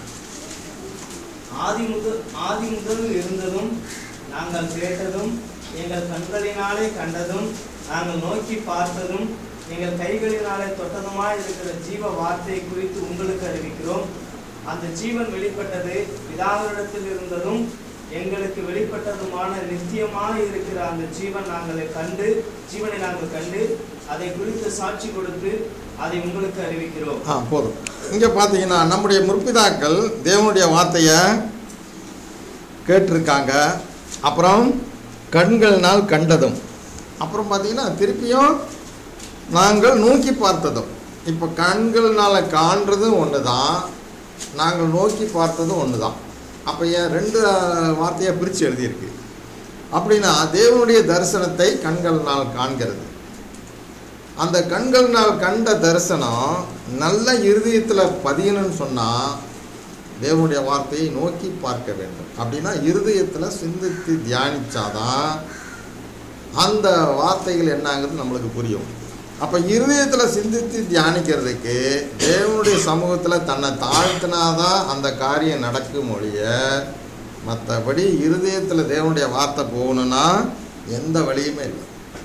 ஆதி முதல் ஆதி முதல் இருந்ததும் நாங்கள் கேட்டதும் எங்கள் கண்களினாலே கண்டதும் நாங்கள் நோக்கி பார்த்ததும் எங்கள் கைகளினாலே தொட்டதுமாய் இருக்கிற ஜீவ வார்த்தையை குறித்து உங்களுக்கு அறிவிக்கிறோம் அந்த ஜீவன் வெளிப்பட்டது பிதாவினிடத்தில் இருந்ததும் எங்களுக்கு வெளிப்பட்டதுமான நித்தியமாய் இருக்கிற அந்த ஜீவன் நாங்கள் கண்டு ஜீவனை நாங்கள் கண்டு அதை குறித்து சாட்சி கொடுத்து அதை உங்களுக்கு அறிவிக்கிறோம் ஆ போதும் இங்கே பார்த்தீங்கன்னா நம்முடைய முற்பிதாக்கள் தேவனுடைய வார்த்தையை கேட்டிருக்காங்க அப்புறம் கண்களினால் கண்டதும் அப்புறம் பார்த்தீங்கன்னா திருப்பியும் நாங்கள் நோக்கி பார்த்ததும் இப்போ கண்கள்னால் காண்றதும் ஒன்று தான் நாங்கள் நோக்கி பார்த்ததும் ஒன்று தான் அப்போ ஏன் ரெண்டு வார்த்தையை பிரித்து எழுதியிருக்கு அப்படின்னா தேவனுடைய தரிசனத்தை கண்களினால் காண்கிறது அந்த கண்களினால் கண்ட தரிசனம் நல்ல இருதயத்தில் பதியணும்னு சொன்னால் தேவனுடைய வார்த்தையை நோக்கி பார்க்க வேண்டும் அப்படின்னா இருதயத்தில் சிந்தித்து தியானிச்சாதான் அந்த வார்த்தைகள் என்னங்கிறது நம்மளுக்கு புரியும் அப்போ இருதயத்தில் சிந்தித்து தியானிக்கிறதுக்கு தேவனுடைய சமூகத்தில் தன்னை தாழ்த்தினாதான் அந்த காரியம் நடக்கும் ஒழிய மற்றபடி இருதயத்தில் தேவனுடைய வார்த்தை போகணும்னா எந்த வழியுமே இல்லை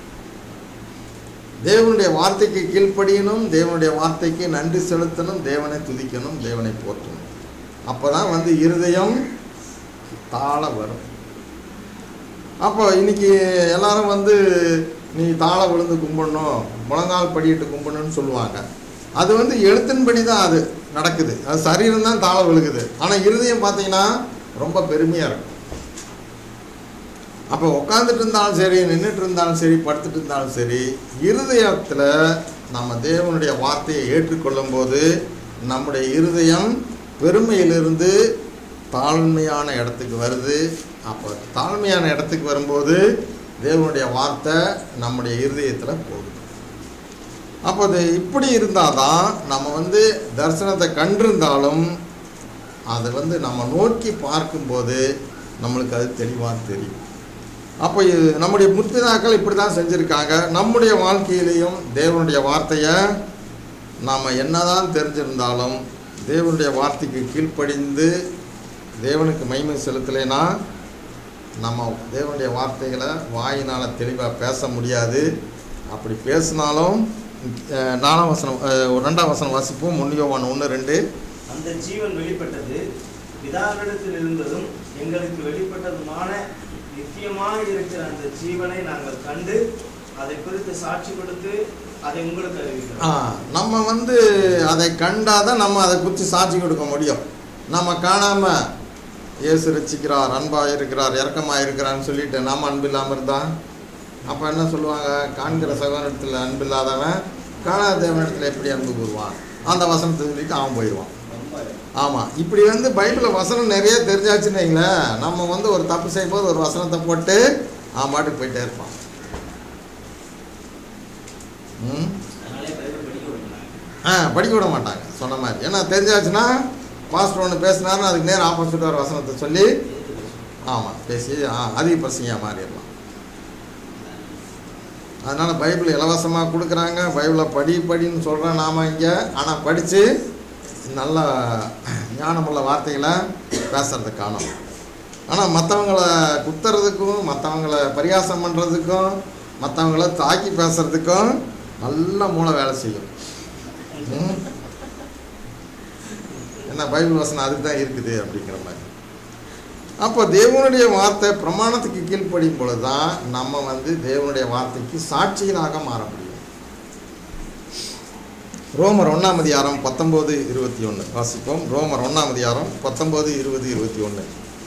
தேவனுடைய வார்த்தைக்கு கீழ்ப்படியணும் தேவனுடைய வார்த்தைக்கு நன்றி செலுத்தணும் தேவனை துதிக்கணும் தேவனை போற்றணும் அப்போ தான் வந்து இருதயம் தாழ வரும் அப்போ இன்னைக்கு எல்லாரும் வந்து நீ தாழ விழுந்து கும்பிடணும் முழங்கால் படியிட்டு கும்பிடணும்னு சொல்லுவாங்க அது வந்து எழுத்தின்படி தான் அது நடக்குது அது சரீரம் தான் தாழ விழுகுது ஆனால் இருதயம் பார்த்தீங்கன்னா ரொம்ப பெருமையாக இருக்கும் அப்போ உட்காந்துட்டு இருந்தாலும் சரி நின்றுட்டு இருந்தாலும் சரி படுத்துட்டு இருந்தாலும் சரி இருதயத்தில் நம்ம தேவனுடைய வார்த்தையை ஏற்றுக்கொள்ளும் போது நம்முடைய இருதயம் பெருமையிலிருந்து தாழ்மையான இடத்துக்கு வருது அப்போ தாழ்மையான இடத்துக்கு வரும்போது தேவனுடைய வார்த்தை நம்முடைய இருதயத்தில் போகுது அப்போ அது இப்படி இருந்தால் தான் நம்ம வந்து தரிசனத்தை கண்டிருந்தாலும் அதை வந்து நம்ம நோக்கி பார்க்கும்போது நம்மளுக்கு அது தெளிவாக தெரியும் அப்போ இது நம்முடைய முற்பிதாக்கள் இப்படி தான் செஞ்சுருக்காங்க நம்முடைய வாழ்க்கையிலையும் தேவனுடைய வார்த்தையை நாம் என்னதான் தெரிஞ்சிருந்தாலும் தேவனுடைய வார்த்தைக்கு கீழ்ப்படிந்து தேவனுக்கு மகிமை செலுத்தலைன்னா நம்ம தேவனுடைய வார்த்தைகளை வாயினால் தெளிவாக பேச முடியாது அப்படி பேசினாலும் அஹ், நாலாம் வசனம் அஹ், ஒரு ரெண்டாம் வசனம் வாசிப்போம் முன்னியோவான் ஒன்று ரெண்டு அந்த ஜீவன் வெளிப்பட்டது பிதாவிடத்தில் இருந்ததும் எங்களுக்கு வெளிப்பட்டதுமான நித்தியமாய் இருக்கிற அந்த ஜீவனை நாங்கள் கண்டு அதை குறித்து சாட்சி கொடுத்து அதை உங்களுக்கு ஆ, அறிவிக்கிறோம் நம்ம வந்து அதை கண்டாதான் நம்ம அதை குறித்து சாட்சி கொடுக்க முடியும் நம்ம காணாம இயேசு ரசிக்கிறார் அன்பாக இருக்கிறார் இறக்கமாக இருக்கிறான்னு சொல்லிட்டு நாம் அன்பு இல்லாமல் இருந்தா அப்போ என்ன சொல்லுவாங்க காண்கிற சகோதரத்தில் அன்பு இல்லாதவன் காணாத தேவனிடத்தில் எப்படி அன்பு கூறுவான் அந்த வசனத்தை சொல்லிட்டு அவன் போயிடுவான் ரொம்ப ஆமாம் இப்படி வந்து பைபிளில் வசனம் நிறைய தெரிஞ்சாச்சுன்னு வைங்களேன் நம்ம வந்து ஒரு தப்பு செய்யும்போது ஒரு வசனத்தை போட்டு அவன் பாட்டுக்கு போயிட்டே இருப்பான் ம் அதனாலே பைபிள் படிக்க விடுறாங்க ஆ படிக்க விட மாட்டாங்க சொன்ன மாதிரி ஏன்னா தெரிஞ்சாச்சுன்னா பாஸ்டர் ஒன்று பேசினாருன்னு அதுக்கு நேரம் ஆப்போசிட் ஒரு வசனத்தை சொல்லி ஆமாம் பேசி ஆ, அதிக பிரசங்கியாக மாறிடலாம் அதனால் பைபிள் இலவசமாக கொடுக்குறாங்க பைபிளை படி படின்னு சொல்கிறோம் நாம் இங்கே ஆனால் படித்து நல்ல ஞானமுள்ள வார்த்தைகளை பேசுறதை காணும் ஆனால் மற்றவங்கள குத்துறதுக்கும் மற்றவங்கள பரிகாசம் பண்ணுறதுக்கும் மற்றவங்கள தாக்கி பேசுறதுக்கும் நல்ல மூளை வேலை செய்யும் ம். என்ன பைபிள் வசனம் அதுக்கு தான் இருக்குது அப்படிங்கிற மாதிரி அப்போ தேவனுடைய வார்த்தை பிரமாணத்துக்கு கீழ்ப்படியும் பொழுது தான் நம்ம வந்து தேவனுடைய வார்த்தைக்கு சாட்சிகளாக மாற முடியும் ரோமர் ஒன்றாம் அதிகாரம் பத்தொம்போது இருபத்தி ஒன்று வாசிப்போம் ரோமர் ஒன்றாம் அதிகாரம் பத்தொம்போது இருபது இருபத்தி ஒன்று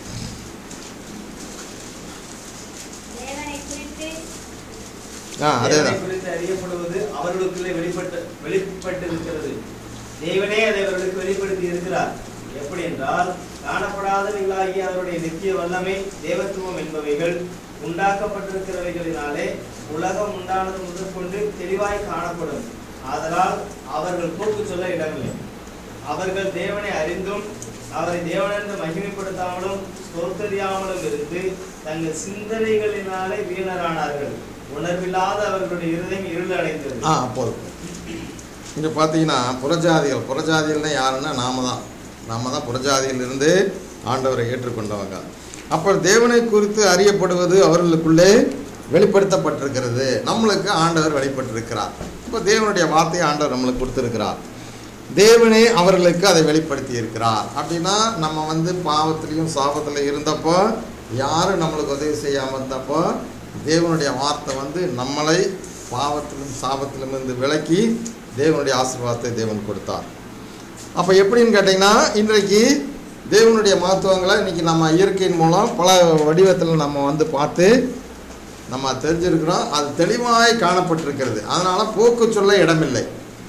தேவனை குறித்து ஆ அதே தேவனை தான் குறித்து அறியப்படுவது அவர்களுக்குள்ளே வெளிப்பட்டு வெளிப்பட்டிருக்கிறது தேவனே அதை அவர்களுக்கு வெளிப்படுத்தி இருக்கிறார் எப்படி என்றால் காணப்படாதவைகளாகிய அவருடைய நித்திய வல்லமை தேவத்துவம் என்பவைகள் உண்டாக்கப்பட்டிருக்கிறவைகளினாலே உலகம் உண்டானது முதற்கொண்டு தெளிவாய் காணப்படும் ஆதலால் அவர்கள் போக்கு சொல்ல இடமில்லை அவர்கள் தேவனை அறிந்தும் அவரை தேவனென்று மகிமைப்படுத்தாமலும் ஸ்தோத்தரியாமலும் இருந்து தங்கள் சிந்தனைகளினாலே வீணரானார்கள் உணர்வில்லாத அவர்களுடைய இருதயம் இருள் அடைந்தது ஆ போதும் இங்கே பார்த்தீங்கன்னா புறஜாதிகள் புறஜாதிகள்னா யாருன்னா நாம தான் நாம தான் புறஜாதியிலிருந்து ஆண்டவரை ஏற்றுக்கொண்டவங்க அப்போ தேவனை குறித்து அறியப்படுவது அவர்களுக்குள்ளே வெளிப்படுத்தப்பட்டிருக்கிறது நம்மளுக்கு ஆண்டவர் வெளிப்பட்டிருக்கிறார் இப்போ தேவனுடைய வார்த்தையை ஆண்டவர் நம்மளுக்கு கொடுத்துருக்கிறார் தேவனே அவர்களுக்கு அதை வெளிப்படுத்தி இருக்கிறார் அப்படின்னா நம்ம வந்து பாவத்திலையும் சாபத்தில் இருந்தப்போ யாரும் நம்மளுக்கு உதவி செய்யாமல் இருந்தப்போ தேவனுடைய வார்த்தை வந்து நம்மளை பாவத்திலும் சாபத்திலும் இருந்து விலக்கி தேவனுடைய ஆசீர்வாதத்தை தேவன் கொடுத்தார் அப்போ எப்படின்னு கேட்டிங்கன்னா இன்றைக்கு தேவனுடைய மகத்துவங்களை இன்றைக்கி நம்ம இயற்கையின் மூலம் பல வடிவத்தில் நம்ம வந்து பார்த்து நம்ம தெரிஞ்சிருக்கிறோம் அது தெளிவாய் காணப்பட்டிருக்கிறது அதனால் போக்கு சொல்ல இடமில்லை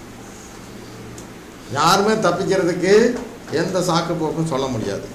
யாருமே தப்பிக்கிறதுக்கு எந்த சாக்கு போக்கும் சொல்ல முடியாது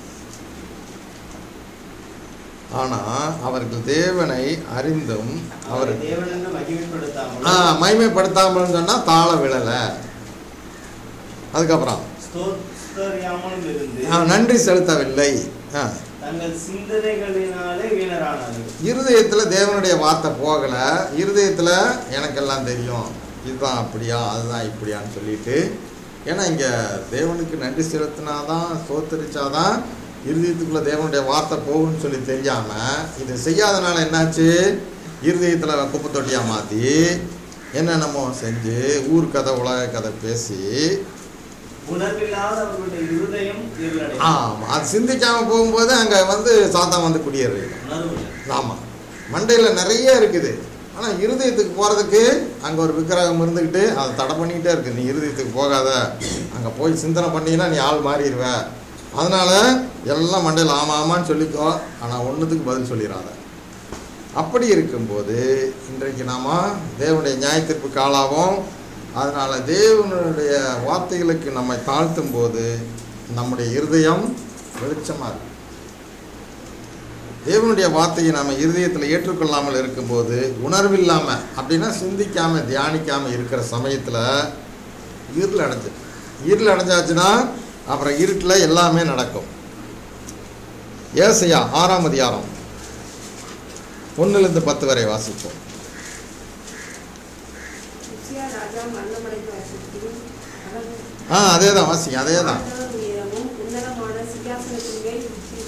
ஆனால் அவர்கள் தேவனை அறிந்தும் அவர் அவரை தேவனென்று மகிமைப்படுத்தாமல் ஆ மைமைப்படுத்தாமல் சொன்னால் தாழ விழலை அதுக்கப்புறம் ஸ்தோத்தரியாமலும் இருந்து ஆ, நன்றி செலுத்தவில்லை ஆ தங்கள் சிந்தனைகளினாலே வீணரானார்கள் இருதயத்தில் தேவனுடைய வார்த்தை போகலை இருதயத்தில் எனக்கெல்லாம் தெரியும் இதுதான் அப்படியா அதுதான் இப்படியான்னு சொல்லிட்டு ஏன்னா இங்கே தேவனுக்கு நன்றி செலுத்தினாதான் சோத்தரிச்சாதான் இருதயத்துக்குள்ள தேவனுடைய வார்த்தை போகும்னு சொல்லி தெரியாம இது செய்யாதனால என்னாச்சு இருதயத்தில் குப்பை தொட்டியா மாற்றி என்னென்னமோ செஞ்சு ஊர் கதை உலக கதை பேசி உணர்வில்லாத அவர்களுடைய இருதயம் இருளடையும் ஆமாம் அது சிந்திக்காம போகும்போது அங்கே வந்து சாத்தான் வந்து குடியேறு உணர்வு இல்லை. ஆமாம் மண்டையில் நிறைய இருக்குது ஆனால் இருதயத்துக்கு போகிறதுக்கு அங்கே ஒரு விக்கிரகம் இருந்துக்கிட்டு அதை தடை பண்ணிக்கிட்டே இருக்கு நீ இருதயத்துக்கு போகாத அங்கே போய் சிந்தனை பண்ணீங்கன்னா நீ ஆள் மாறிடுவ அதனால் எல்லாம் மண்டையில் ஆமாம் ஆமான்னு சொல்லிக்கோ ஆனால் ஒன்றுத்துக்கு பதில் சொல்லிடாத அப்படி இருக்கும்போது இன்றைக்கு நாம் தேவனுடைய நியாயத்தீர்ப்புக்கு ஆளாவோம் அதனால் தேவனுடைய வார்த்தைகளுக்கு நம்மை தாழ்த்தும் போது நம்முடைய இருதயம் வெளிச்சமாக இருக்கும் தேவனுடைய வார்த்தையை நம்ம இருதயத்தில் ஏற்றுக்கொள்ளாமல் இருக்கும்போது உணர்வில்லாமல் அப்படின்னா சிந்திக்காமல் தியானிக்காமல் இருக்கிற சமயத்தில் இருள் அடைஞ்சு இருள் அடைஞ்சாச்சுன்னா அப்புறம் இருட்டில் எல்லாமே நடக்கும் ஏசையா ஆறாம் அதிகாரம் ஒன்றுலேருந்து பத்து வரை வாசிப்போம் உசியா ராஜா மரணமடைந்த வருஷத்தில் அவர் ஆ அதே தான் வாசிங்க அதே தான் ஆண்டவர் உயரமும் உன்னதமான சிங்காசனத்தின் மேல் உச்சி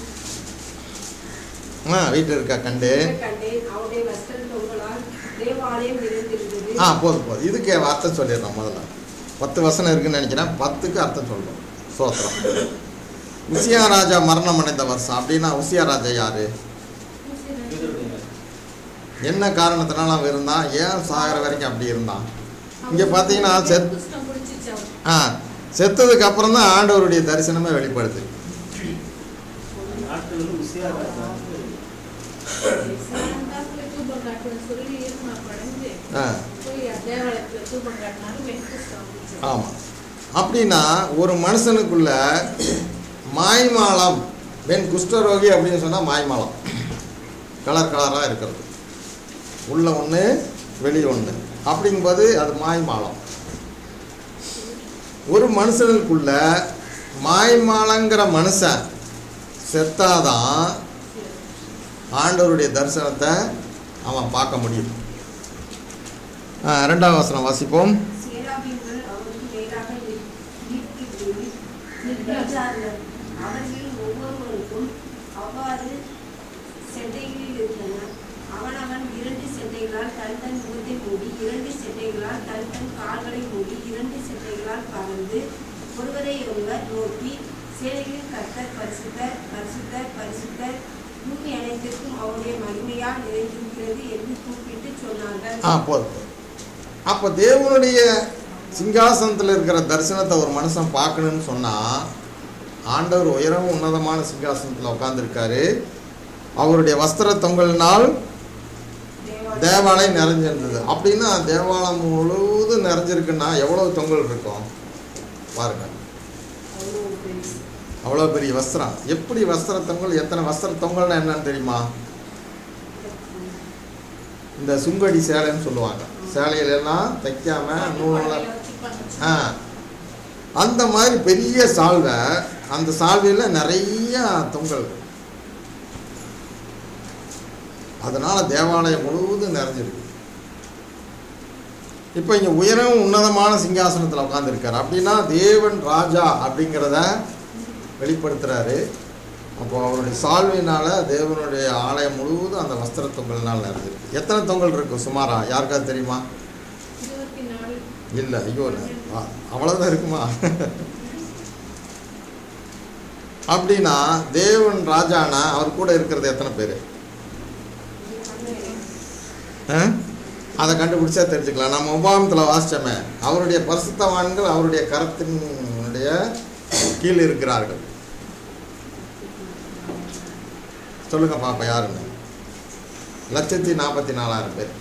ஆ வீட்டில் இருக்கா கண்டு கண்டேன் அவருடைய வஸ்திர தொங்கலால் தேவாலயம் நிறைந்திருந்தது ஆ போதும் போதும் இதுக்கு அர்த்தம் சொல்லிடுறோம் முதல்ல பத்து வசனம் இருக்குன்னு நினைக்கிறேன் பத்துக்கு அர்த்தம் சொல்கிறோம் சோத்திரம் உசியா ராஜா மரணம் அடைந்த வருஷம் அப்படின்னா உசியா ராஜா யாரு யூதருடைய என்ன காரணத்தினால அவன் இருந்தான் ஏன் சாகிற வரைக்கும் அப்படி இருந்தான் இங்க பாத்தீங்கன்னா செத்- குஷ்டம் பிடிச்சிச்சு அவருக்கு. ஆ செத்ததுக்கு அப்புறம் தான் ஆண்டவருடைய தரிசனமே வெளிப்படுது நாட்கள் வந்து உசியா ராஜா சாயங்காலத்துல தூபம் காட்டுன்னு சொல்லி ஈர்மா படைஞ்சு ஆ போய் தேவாலயத்துல தூபம் காட்டினாலும் வெண்குஷ்டம் வந்துச்சு. ஆமாம் அப்படின்னா ஒரு மனுஷனுக்குள்ள மாய்மாலம் வெண் குஷ்டரோகி அப்படின்னு சொன்னால் மாய்மாலம் கலர் கலராக இருக்கிறது உள்ள ஒன்று வெளியே ஒன்று அப்படிங்கும்போது அது மாய்மாலம் ஒரு மனுஷனுக்குள்ள மாய்மாலங்கிற மனுஷன் செத்தாதான் ஆண்டவருடைய தரிசனத்தை அவன் பார்க்க முடியும் ஆ, ரெண்டாவது வசனம் வாசிப்போம் சேராபீன்கள் அவருக்கு நேராக நிற்- நிற்கிறது நின்றார்கள் அவர்களில் ஒவ்வொருவருக்கும் அவ்வாறு செட்டைகளில் இருந்தன அவனவன் இரண்டு செட்டைகளால் தன் தன் முகத்தை மூடி இரண்டு செட்டைகளால் தன் தன் கால்களை மூடி இரண்டு செட்டைகளால் பறந்து ஒருவரை ஒருவர் நோக்கி சேனைகளின் கர்த்தர் பரிசுத்தர் பரிசுத்தர் பரிசுத்தர் பூமி அனைத்திற்கும் அவருடைய மகிமையால் நிறைந்திருக்கிறது என்று கூப்பிட்டு சொன்னார்கள் ஆ போதும் போதும். அப்போ தேவனுடைய சிங்காசனத்தில் இருக்கிற தரிசனத்தை ஒரு மனுஷன் பார்க்கணும்னு சொன்னால் ஆண்டவர் உயரம் உன்னதமான சிங்காசனத்தில் உட்காந்துருக்காரு அவருடைய வஸ்திர தொங்கலினால் தேவாலயம் தேவாலயம் நிறைஞ்சிருந்தது அப்படின்னா தேவாலயம் முழுவதும் நிறைஞ்சிருக்குன்னா எவ்வளோ தொங்கல் இருக்கும் பாருங்க அவ்வளவு பெரிய அவ்வளோ பெரிய வஸ்திரம் எப்படி வஸ்திர தொங்கல் எத்தனை வஸ்திர தொங்கல்னா என்னன்னு தெரியுமா இந்த சுங்கடி சேலைன்னு சொல்லுவாங்க சேலையில எல்லாம் தைக்காம நூலில் பட்டையில வச்சுப்பாங்க. ஆ அந்த மாதிரி பெரிய சால்வை அந்த சால்வையில் நிறைய தொங்கல் அதனால தேவாலயம் முழுவதும் நிறைஞ்சிருக்கு இப்போ இங்கே உயரம் உன்னதமான சிங்காசனத்தில் உட்காந்துருக்காரு அப்படின்னா தேவன் ராஜா அப்படிங்கிறத வெளிப்படுத்துகிறாரு அப்போ அவருடைய சால்வையினால தேவனுடைய ஆலயம் முழுவதும் அந்த வஸ்திர தொங்கல்னால் நிறைஞ்சிருக்கு எத்தனை தொங்கல் இருக்கும் சுமாரா யாருக்காவது தெரியுமா இருபத்தி நாலு இல்லை ஐயோ இல்லை. ஆ, அவ்வளவுதான் இருக்குமா அப்படின்னா தேவன் ராஜானா அவர் கூட இருக்கிறது எத்தனை பேர் அதை கண்டுபிடிச்சா தெரிஞ்சுக்கலாம் நம்ம உபாமத்தில் வாசிச்சோமே அவருடைய பரிசுத்தவான்கள் அவருடைய கரத்தினுடைய கீழ் இருக்கிறார்கள் சொல்லுங்க பாப்பா யாருன்னு லட்சத்தி நாற்பத்தி நாலாயிரம் பேர்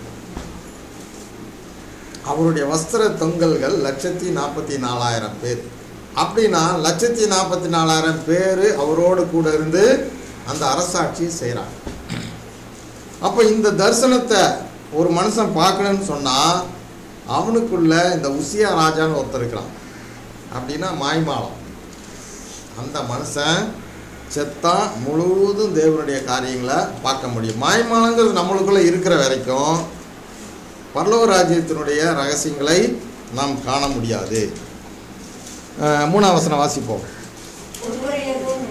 அவருடைய வஸ்திர தொங்கல்கள் லட்சத்தி நாற்பத்தி நாலாயிரம் பேர் அப்படின்னா லட்சத்தி நாற்பத்தி நாலாயிரம் பேர் அவரோடு கூட இருந்து அந்த அரசாட்சி செய்கிறாங்க அப்போ இந்த தரிசனத்தை ஒரு மனுஷன் பார்க்கணும்னு சொன்னால் அவனுக்குள்ள இந்த உசியா ராஜான்னு ஒருத்தர் இருக்கிறான் அப்படின்னா மாய்மாலம் அந்த மனுஷன் செத்தா முழுவதும் தேவனுடைய காரியங்களை பார்க்க முடியும் மாய்மாலங்கிறது நம்மளுக்குள்ள இருக்கிற வரைக்கும் பரலோக ராஜ்யத்தினுடைய ரகசியங்களை நாம் காண முடியாது அஹ் மூணாம் வசனம் வாசிப்போம் ஒருவரையோ நோக்கி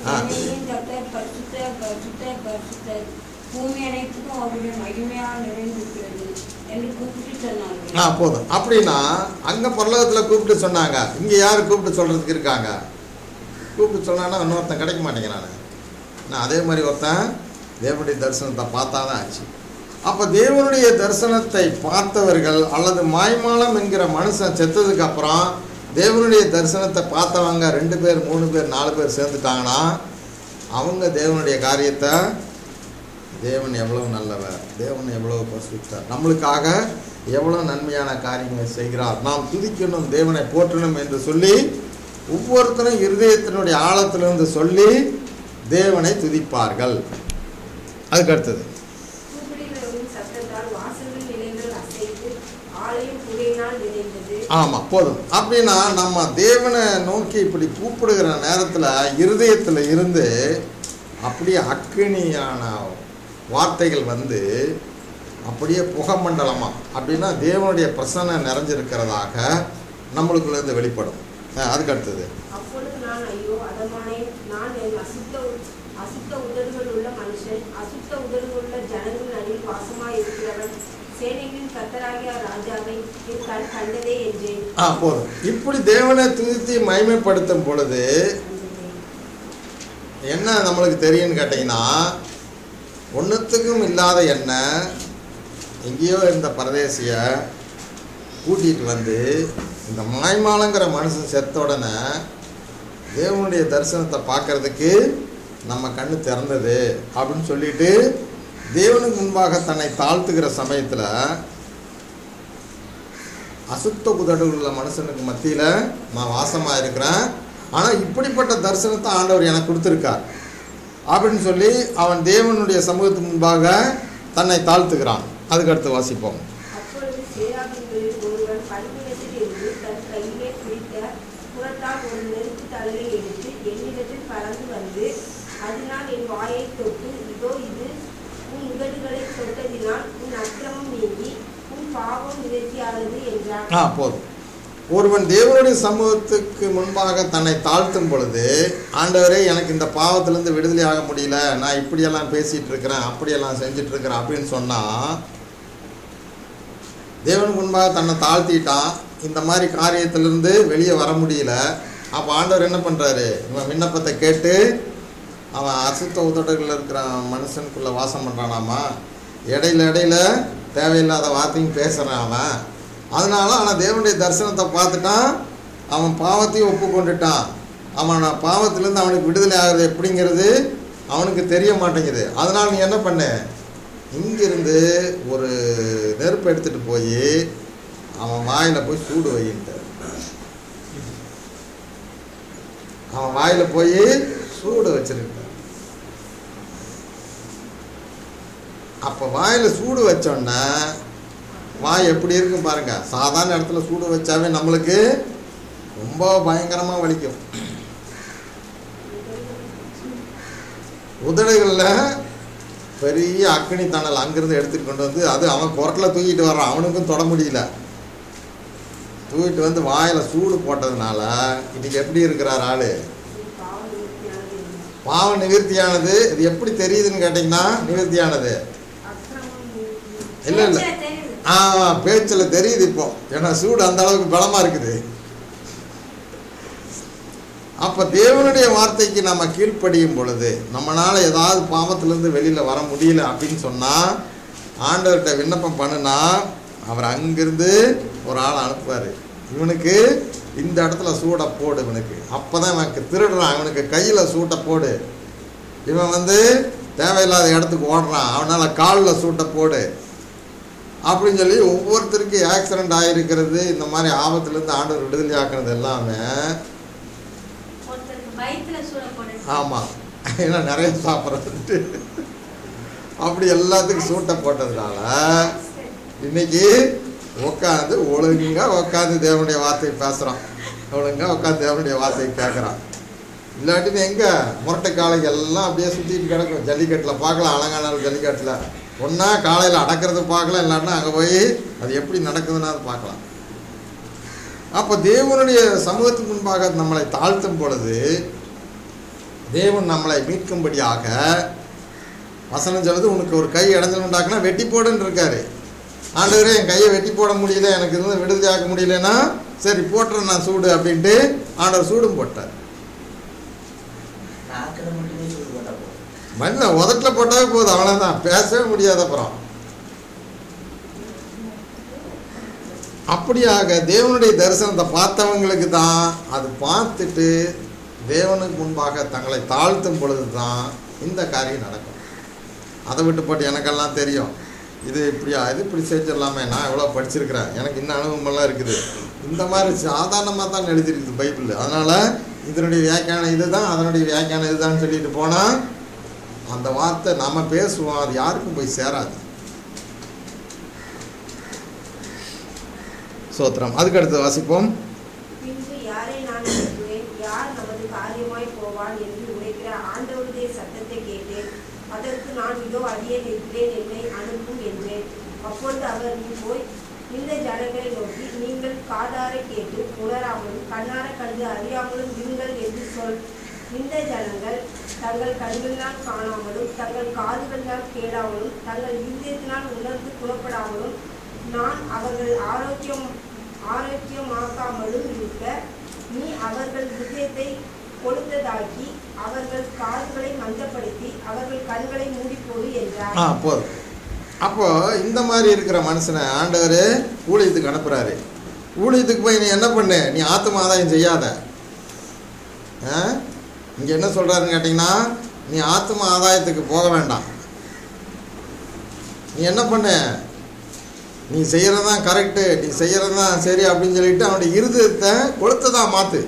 ஆ. சென்னையின் கர்த்தர் பரிசுத்த பரிசுத்த பரிசுத்தர் பூமி அனைத்துக்கும் அவருடைய மகிமையால் நிறைந்திருக்கிறது என்று கூப்பிட்டு சொன்னார்கள் ஆ போதும் அப்படின்னா அங்கே பரலோகத்தில் கூப்பிட்டு சொன்னாங்க இங்கே யார் கூப்பிட்டு சொல்கிறதுக்கு இருக்காங்க கூப்பிட்டு சொன்னான்னா இன்னொருத்தன் கிடைக்க மாட்டேங்கிறானே நான் அதே மாதிரி ஒருத்தன் தேவனுடைய தரிசனத்தை பார்த்தா தான் ஆச்சு அப்போ தேவனுடைய தரிசனத்தை பார்த்தவர்கள் அல்லது மாய்மாலம் என்கிற மனுஷன் செத்ததுக்கு அப்புறம் தேவனுடைய தரிசனத்தை பார்த்தவங்க ரெண்டு பேர் மூணு பேர் நாலு பேர் சேர்ந்துட்டாங்கன்னா அவங்க தேவனுடைய காரியத்தை தேவன் எவ்வளவு நல்லவர் தேவன் எவ்வளவு பரிசுத்தர் நம்மளுக்காக எவ்வளவு நன்மையான காரியங்களை செய்கிறார் நாம் துதிக்கணும் தேவனை போற்றணும் என்று சொல்லி ஒவ்வொருத்தரும் இருதயத்தினுடைய ஆழத்திலிருந்து சொல்லி தேவனை துதிப்பார்கள் அதுக்கு அடுத்தது கூப்பிடுகிறவரின் சத்தத்தால் வாசல்கள் நிலைகள் அசைத்து ஆலயம் புகையினால் நிறைந்தது ஆமாம் போதும் அப்படின்னா நம்ம தேவனை நோக்கி இப்படி கூப்பிடுகிற நேரத்தில் இருதயத்தில் இருந்து அப்படியே அக்கினியான வார்த்தைகள் வந்து அப்படியே புகமண்டலமாக அப்படின்னா தேவனுடைய பிரசன்ன நிறைஞ்சிருக்கிறதாக நம்மளுக்குள்ளேருந்து வெளிப்படும் அஹ் அதுக்கு அடுத்தது அப்பொழுது நான் ஐயோ அதமானே நான் என் அசுத்த அசுத்த உதடுகள் உள்ள மனுஷன் அசுத்த உதடுகள் உள்ள ஜனங்கள் நடுவில் வாசமாய் இருக்கிறவன் சேனைகளின் கத்தராகிய ராஜாவை என் கண் கண்டதே என்றேன் ஆ போதும் இப்படி தேவனை துதித்து மகிமைப்படுத்தும் பொழுது என்ன நம்மளுக்கு தெரியும்னு கேட்டிங்கன்னா ஒன்றுத்துக்கும் இல்லாத எண்ணெய் எங்கேயோ இருந்த பரதேசிய கூட்டிகிட்டு வந்து இந்த மாய்மாலங்கிற மனுஷன் செத்த உடனே தேவனுடைய தரிசனத்தை பார்க்கறதுக்கு நம்ம கண்ணு திறந்தது அப்படின்னு சொல்லிட்டு தேவனுக்கு முன்பாக தன்னை தாழ்த்துகிற சமயத்தில் அசுத்த உதடுகள் உள்ள மனுஷனுக்கு மத்தியில் நான் வாசமாக இருக்கிறேன் ஆனால் இப்படிப்பட்ட தரிசனத்தை ஆண்டவர் எனக்கு கொடுத்துருக்கார் அப்படின்னு சொல்லி அவன் தேவனுடைய சமூகத்துக்கு முன்பாக தன்னை தாழ்த்துகிறான் அதுக்கடுத்து வாசிப்போம் அப்பொழுது சேராபின்களில் ஒருவன் பணியிடத்தில் இருந்து தன் கையிலே பிடித்த புறத்தால் ஒரு நெருப்பு தழலை எடுத்து என்னிடத்தில் பறந்து வந்து அதனால் என் வாயை தொட்டு இதோ இது உன் உதடுகளை தொட்டதினால் உன் அக்கிரமம் நீங்கி உன் பாவம் நிவர்த்தியானது என்றான் ஆ போதும் ஒருவன் தேவனுடைய சமூகத்துக்கு முன்பாக தன்னை தாழ்த்தும் பொழுது ஆண்டவரே எனக்கு இந்த பாவத்திலேருந்து விடுதலை ஆக முடியல நான் இப்படியெல்லாம் பேசிகிட்டு இருக்கிறேன் அப்படியெல்லாம் செஞ்சுட்டு இருக்கிறேன் அப்படின்னு சொன்னால் தேவனுக்கு முன்பாக தன்னை தாழ்த்திட்டான் இந்த மாதிரி காரியத்திலிருந்து வெளியே வர முடியல அப்போ ஆண்டவர் என்ன பண்ணுறாரு இவன் விண்ணப்பத்தை கேட்டு அவன் அசுத்த உதடுகளில் இருக்கிற மனுஷனுக்குள்ளே வாசம் பண்ணுறானாமா இடையில இடையில தேவையில்லாத வார்த்தையும் பேசுகிறான் அவன் அதனால ஆனால் தேவனுடைய தரிசனத்தை பார்த்துட்டான் அவன் பாவத்தையும் ஒப்புக்கொண்டுட்டான் அவன் பாவத்திலேருந்து அவனுக்கு விடுதலை ஆகுது எப்படிங்கிறது அவனுக்கு தெரிய மாட்டேங்குது அதனால் நீ என்ன பண்ணு இங்கிருந்து ஒரு நெருப்பு எடுத்துகிட்டு போய் அவன் வாயில் போய் சூடு வைன்ட்டு அவன் வாயில் போய் சூடு வச்சிருக்க அப்போ வாயில் சூடு வச்சோன்னே வாய் எப்படி இருக்கும் பாருங்க சாதாரண இடத்துல சூடு வச்சாவே நம்மளுக்கு ரொம்ப பயங்கரமாக வலிக்கும் உதடுகளில் பெரிய அக்கினி தணல் அங்கிருந்து எடுத்துட்டு கொண்டு வந்து அது அவன் குரட்டில் தூக்கிட்டு வர்றான் அவனுக்கும் தொட முடியல தூக்கிட்டு வந்து வாயில் சூடு போட்டதுனால இன்னைக்கு எப்படி இருக்கிறார் ஆளு உன் பாவம் நிவர்த்தியானது என்றான். பாவ நிவர்த்தியானது இது எப்படி தெரியுதுன்னு கேட்டிங்கன்னா நிவர்த்தியானது அக்கிரமம் நீங்கி இல்லை இல்லை பேச்சில தெரியுது. ஆ பேச்சில் தெரியுது இப்போ ஏன்னா சூடு அந்த அளவுக்கு பலமாக இருக்குது அப்போ தேவனுடைய வார்த்தைக்கு நம்ம கீழ்ப்படியும் பொழுது நம்மளால் ஏதாவது பாவத்திலேருந்து வெளியில் வர முடியல அப்படின்னு சொன்னால் ஆண்டவர்கிட்ட விண்ணப்பம் பண்ணுனா அவர் அங்கிருந்து ஒரு ஆள் அனுப்புவார் இவனுக்கு இந்த இடத்துல சூடை போடு இவனுக்கு அப்போ தான் இவனுக்கு திருடுறான் இவனுக்கு கையில் சூட்டை போடு இவன் வந்து தேவையில்லாத இடத்துக்கு ஓடுறான் அவனால் காலில் சூட்டை போடு அப்படின்னு சொல்லி ஒவ்வொருத்தருக்கு ஆக்சிடெண்ட் ஆகிருக்கிறது இந்த மாதிரி ஆபத்துலேருந்து ஆண்டவர் விடுதலை ஆக்குறது எல்லாமே ஒருத்தருக்கு வயிற்றுல சூட போடு ஆமாம் ஏன்னா நிறைய சாப்பிட்றது அப்படி எல்லாத்துக்கும் சூட்டை போட்டதுனால இன்னைக்கு உட்காந்து ஒழுங்கா உட்காந்து தேவனுடைய வார்த்தையை பேசுகிறான் ஒழுங்கா உட்காந்து தேவனுடைய வார்த்தையை கேட்குறான் இல்லாட்டின்னு எங்கே முரட்டை காளைங்க எல்லாம் அப்படியே சுற்றிட்டு கிடக்கும் ஜல்லிக்கட்டில் பார்க்கலாம் அலங்காநாள் ஜல்லிக்கட்டில் ஒன்றா காலையில் அடக்கிறது பார்க்கலாம் இல்லாட்டினா அங்கே போய் அது எப்படி நடக்குதுன்னு அது பார்க்கலாம் அப்போ தேவனுடைய சமூகத்துக்கு முன்பாக நம்மளை தாழ்த்தும் பொழுது தேவன் நம்மளை மீட்கும்படியாக வசனம் சொல்லுது உனக்கு ஒரு கை இடைஞ்சல் உண்டாக்குனா வெட்டி போடுன்னு இருக்காரு ஆண்டவரே என் கையை வெட்டி போட முடியல எனக்கு இருந்து விடுதலையாக்க முடியலன்னா சரி போட்டுறேன் நான் சூடு அப்படின்ட்டு ஆண்டவர் சூடும் போட்டார் நாக்கில் மட்டுமே சூடு போட்டா போதும் மண்ணை உதட்டில் போட்டாவே போதும் அவ்வளோதான் பேசவே முடியாது அப்புறம் அப்படியாக தேவனுடைய தரிசனத்தை பார்த்தவங்களுக்கு தான் அது பார்த்துட்டு தேவனுக்கு முன்பாக தங்களை தாழ்த்தும் பொழுது தான் இந்த காரியம் நடக்கும் அதை விட்டு போட்டு எனக்கெல்லாம் தெரியும் இது இப்படியா இது இப்படி செஞ்சிடலாமே நான் எவ்வளோ படிச்சிருக்கிறேன் எனக்கு இன்னும் அனுபவமெல்லாம் இருக்குது இந்த மாதிரி சாதாரணமாக தான் எழுதிருக்குது பைபிள் அதனால் இதனுடைய வியாக்கியானம் இதுதான் அதனுடைய வியாக்கியானம் இதுதான் சொல்லிட்டு போனால் அந்த வார்த்தை நாம பேசுவோம் அது யாருக்கும் போய் சேராது சோத்திரம் அதுக்கு அடுத்து வாசிப்போம் பின்பு யாரை நான் அனுப்புவேன் யார் நமது காரியமாய் போவான் என்று உரைக்கிற ஆண்டவருடைய சத்தத்தை கேட்டேன் அதற்கு நான் இதோ அடியேன் இருக்கிறேன் என்னை அனுப்பும் என்றேன் அப்பொழுது அவர் நீ போய் இந்த ஜனங்களை நோக்கி நீங்கள் காதார கேட்டு உணராமலும் கண்ணார கண்டு அறியாமலும் இருங்கள் என்று சொல் இந்த ஜனங்கள் தங்கள் கண்களினால் காணாமலும் தங்கள் காதுகளினால் கேளாமலும் தங்கள் இருதயத்தினால் உணர்ந்து புலப்படாமலும் நான் அவர்கள் ஆரோக்கியம் ஆரோக்கியமாக்காமலும் இருக்க நீ அவர்கள் இதயத்தை கொளுத்ததாக்கி அவர்கள் காதுகளை மந்தப்படுத்தி அவர்கள் கண்களை மூடிப்போடு என்றார் ஆ போதும் அப்போ இந்த மாதிரி இருக்கிற மனுஷனை ஆண்டவர் ஊழியத்துக்கு அனுப்புகிறாரு ஊழியத்துக்கு போய் நீ என்ன பண்ணு நீ ஆத்தும ஆதாயம் செய்யாத ஆ இங்கே என்ன சொல்கிறாருன்னு கேட்டிங்கன்னா நீ ஆத்தும ஆதாயத்துக்கு போக வேண்டாம் நீ என்ன பண்ணு நீ செய்கிறது தான் கரெக்டு நீ செய்கிறது தான் சரி அப்படின்னு சொல்லிட்டு அவனுடைய இருதயத்தை கொளுத்ததான் மாற்று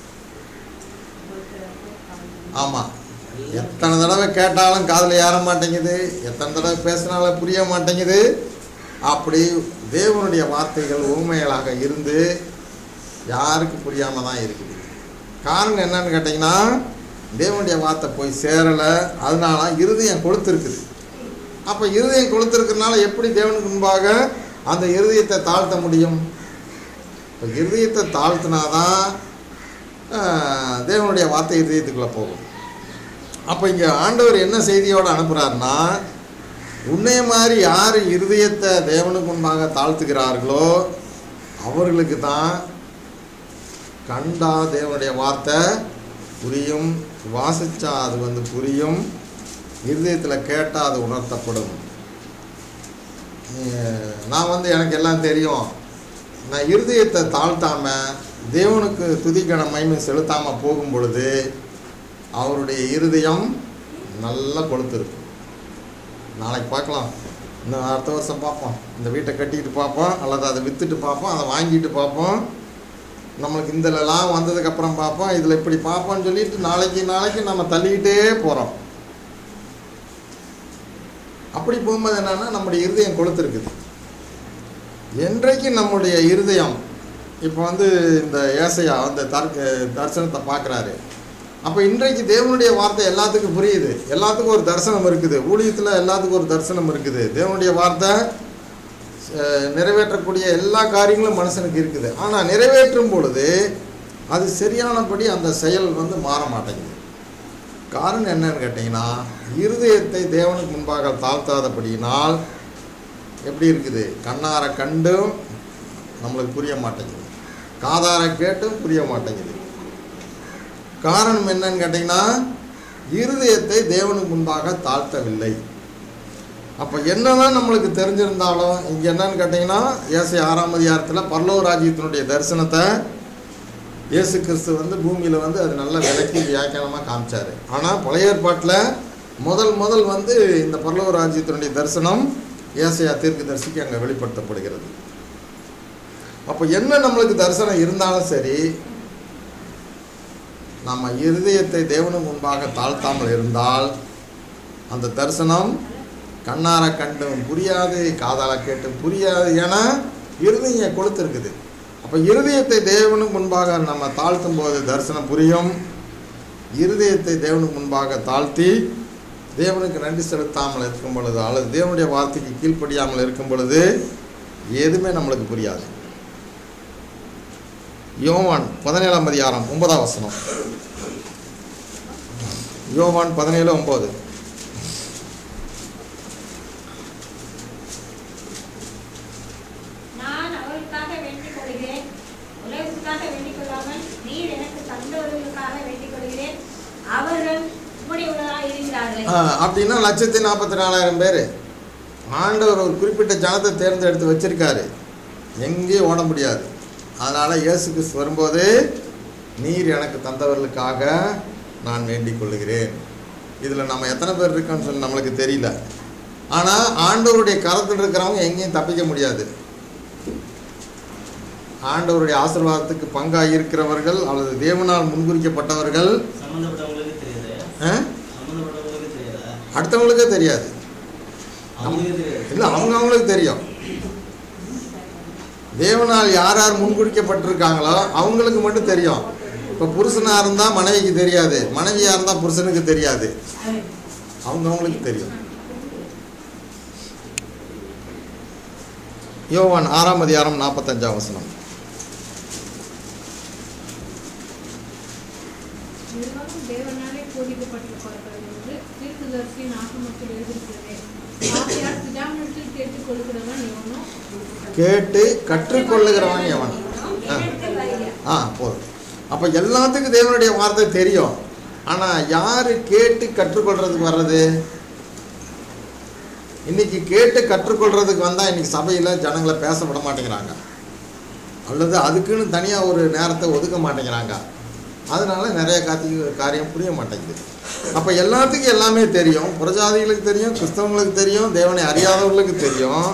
ஆமாம் எத்தனை தடவை கேட்டாலும் காதில் ஏற மாட்டேங்குது எத்தனை தடவை பேசினாலும் புரிய மாட்டேங்குது அப்படி தேவனுடைய வார்த்தைகள் ஊமைகளாக இருந்து யாருக்கு புரியாமல் தான் இருக்குது காரணம் என்னன்னு கேட்டிங்கன்னா தேவனுடைய வார்த்தை போய் சேரலை அதனால இருதயம் கொளுத்திருக்குது அப்போ இருதயம் கொளுத்திருக்கிறதுனால எப்படி தேவனுக்கு முன்பாக அந்த இருதயத்தை தாழ்த்த முடியும் இப்போ இருதயத்தை தாழ்த்தினாதான் ஆஹ், தேவனுடைய வார்த்தை இருதயத்துக்குள்ளே போகும் அப்போ இங்கே ஆண்டவர் என்ன செய்தியோடு அனுப்புகிறாருன்னா உன்னைய மாதிரி யார் இருதயத்தை தேவனுக்கு முன்பாக தாழ்த்துகிறார்களோ அவர்களுக்கு தான் கண்டா தேவனுடைய வார்த்தை புரியும் வாசிச்சா அது வந்து புரியும் இருதயத்தில் கேட்டால் அது உணர்த்தப்படும் அஹ் நான் வந்து எனக்கு எல்லாம் தெரியும் நான் இருதயத்தை தாழ்த்தாம தேவனுக்கு துதிக்கண மகிமை செலுத்தாமல் போகும் பொழுது அவருடைய இருதயம் நல்லா கொளுத்திருக்கும் நாளைக்கு பார்க்கலாம் இன்னும் அடுத்த வருஷம் பார்ப்போம் இந்த வீட்டை கட்டிட்டு பார்ப்போம் அல்லது அதை விற்றுட்டு பார்ப்போம் அதை வாங்கிட்டு பார்ப்போம் நம்மளுக்கு இந்தலாம் வந்ததுக்கப்புறம் பார்ப்போம் இதில் இப்படி பார்ப்போம்னு சொல்லிட்டு நாளைக்கு நாளைக்கு நம்ம தள்ளிக்கிட்டே போகிறோம் அப்படி போகும்போது என்னன்னா நம்முடைய இருதயம் கொளுத்திருக்குது என்றைக்கு நம்முடைய இருதயம் இப்போ வந்து இந்த ஏசையா அந்த தர்க்க தரிசனத்தை பார்க்குறாரு அப்போ இன்றைக்கு தேவனுடைய வார்த்தை எல்லாத்துக்கும் புரியுது எல்லாத்துக்கும் ஒரு தரிசனம் இருக்குது ஊழியத்தில் எல்லாத்துக்கும் ஒரு தரிசனம் இருக்குது தேவனுடைய வார்த்தை அஹ், நிறைவேற்றக்கூடிய எல்லா காரியங்களும் மனுஷனுக்கு இருக்குது ஆனால் நிறைவேற்றும் பொழுது அது சரியானபடி அந்த செயல் வந்து மாற மாட்டேங்குது காரணம் என்னன்னு கேட்டிங்கன்னா இருதயத்தை தேவனுக்கு முன்பாக தாழ்த்தாதபடியினால் எப்படி இருக்குது கண்ணார கண்டும் நம்மளுக்கு புரிய மாட்டேங்குது காதார கேட்டும் புரிய மாட்டேங்குது காரணம் என்னன்னு கேட்டிங்கன்னா இருதயத்தை தேவனுக்கு முன்பாக தாழ்த்தவில்லை அப்போ என்னதான் நம்மளுக்கு தெரிஞ்சிருந்தாலும் இங்கே என்னன்னு கேட்டிங்கன்னா ஏசை ஆறாம் அதிகாரத்தில் பரலோக ராஜ்யத்தினுடைய தரிசனத்தை இயேசு கிறிஸ்து வந்து பூமியில் வந்து அது நல்லா விளக்கி வியாக்கியானமாக காமிச்சாரு ஆனால் பழைய ஏற்பாட்டில் முதல் முதல் வந்து இந்த பரலோக ராஜ்யத்தினுடைய தரிசனம் ஏசையா தீர்க்க தரிசிக்கு அங்கே வெளிப்படுத்தப்படுகிறது அப்போ என்ன நம்மளுக்கு தரிசனம் இருந்தாலும் சரி நம்ம இருதயத்தை தேவனுக்கு முன்பாக தாழ்த்தாமல் இருந்தால் அந்த தரிசனம் கண்ணார கண்டும் புரியாது காதால கேட்டும் புரியாது ஏன்னா இருதயம் கொளுத்திருக்குது அப்போ இருதயத்தை தேவனுக்கு முன்பாக நம்ம தாழ்த்தும் போது தரிசனம் புரியும் இருதயத்தை தேவனுக்கு முன்பாக தாழ்த்தி தேவனுக்கு நன்றி செலுத்தாமல் இருக்கும் பொழுது அல்லது தேவனுடைய வார்த்தைக்கு கீழ்ப்படியாமல் இருக்கும் பொழுது எதுவுமே நம்மளுக்கு புரியாது யோவான் பதினேழாம் அதிகாரம் ஒன்பதாம் வசனம் யோவான் பதினேழு ஒம்பது நான் அவர்களுக்காக வேண்டிக் கொள்கிறேன் உலகத்துக்காக வேண்டிக் கொள்ளாமல் நீர் எனக்கு தந்தவர்களுக்காக வேண்டிக் கொள்கிறேன் அவர்கள் உம்முடைய உள்ளதாக இருக்கிறார்கள் அப்படின்னா லட்சத்தி நாற்பத்தி நாலாயிரம் பேர் ஆண்டவர் ஒரு குறிப்பிட்ட ஜனத்தை தேர்ந்தெடுத்து வச்சிருக்காரு எங்கேயும் ஓட முடியாது அதனால் இயேசு கிறிஸ்து வரும்போது நீர் எனக்கு தந்தவர்களுக்காக நான் வேண்டிக் கொள்ளுகிறேன் இதில் நம்ம எத்தனை பேர் இருக்கோன்னு சொல்லி நம்மளுக்கு தெரியல ஆனால் ஆண்டவருடைய கரத்தில் இருக்கிறவங்க எங்கேயும் தப்பிக்க முடியாது ஆண்டவருடைய ஆசீர்வாதத்துக்கு பங்காக இருக்கிறவர்கள் அல்லது தேவனால் முன்குறிக்கப்பட்டவர்கள் சம்பந்தப்பட்டவங்களுக்கு தெரியுது ஆ? சம்பந்தப்பட்டவங்களுக்கு தெரியாதா அடுத்தவங்களுக்கே தெரியாது அவங்களுக்கு தெரியாது இல்லை அவங்க அவங்களுக்கு தெரியும் தேவனால் யார் யார் முன்குறிக்கப்பட்டிருக்காங்களோ அவங்களுக்கு மட்டும் தெரியும் இப்போ புருஷனாக இருந்தால் மனைவிக்கு தெரியாது மனைவியாக இருந்தால் புருஷனுக்கு தெரியாது அவங்க அவங்களுக்கு தெரியும் யோவான் ஆறாம் அதிகாரம் நாற்பத்தஞ்சாம் வசனம் நிர்வாகம் தேவனாலே போதிக்கப்பட்டிருப்பார்கள் என்று தீர்க்கதரிசியின் ஆகமத்தில் எழுதியிருக்கிறது ஆகையால் பிதாவினிடத்தில் கேட்டுக் கொள்கிறவன் எவனோ கேட்டு கற்றுக்கொள்ளுகிறவன் எவன் ஆ என்னிடத்தில் வருகிறார் ஆ போதும் அப்போ எல்லாத்துக்கும் தேவனுடைய வார்த்தை தெரியும் ஆனால் யார் கேட்டு கற்றுக்கொள்றதுக்கு வர்றது இன்னைக்கு கேட்டு கற்றுக்கொள்றதுக்கு வந்தால் இன்னைக்கு சபையில் ஜனங்களை பேச விட மாட்டேங்கிறாங்க அல்லது அதுக்குன்னு தனியாக ஒரு நேரத்தை ஒதுக்க மாட்டேங்கிறாங்க அதனால நிறைய காத்தி காரியம் புரிய மாட்டேங்குது அப்போ எல்லாத்துக்கும் எல்லாமே தெரியும் புறஜாதிகளுக்கு தெரியும் கிறிஸ்தவங்களுக்கு தெரியும் தேவனை அறியாதவர்களுக்கு தெரியும்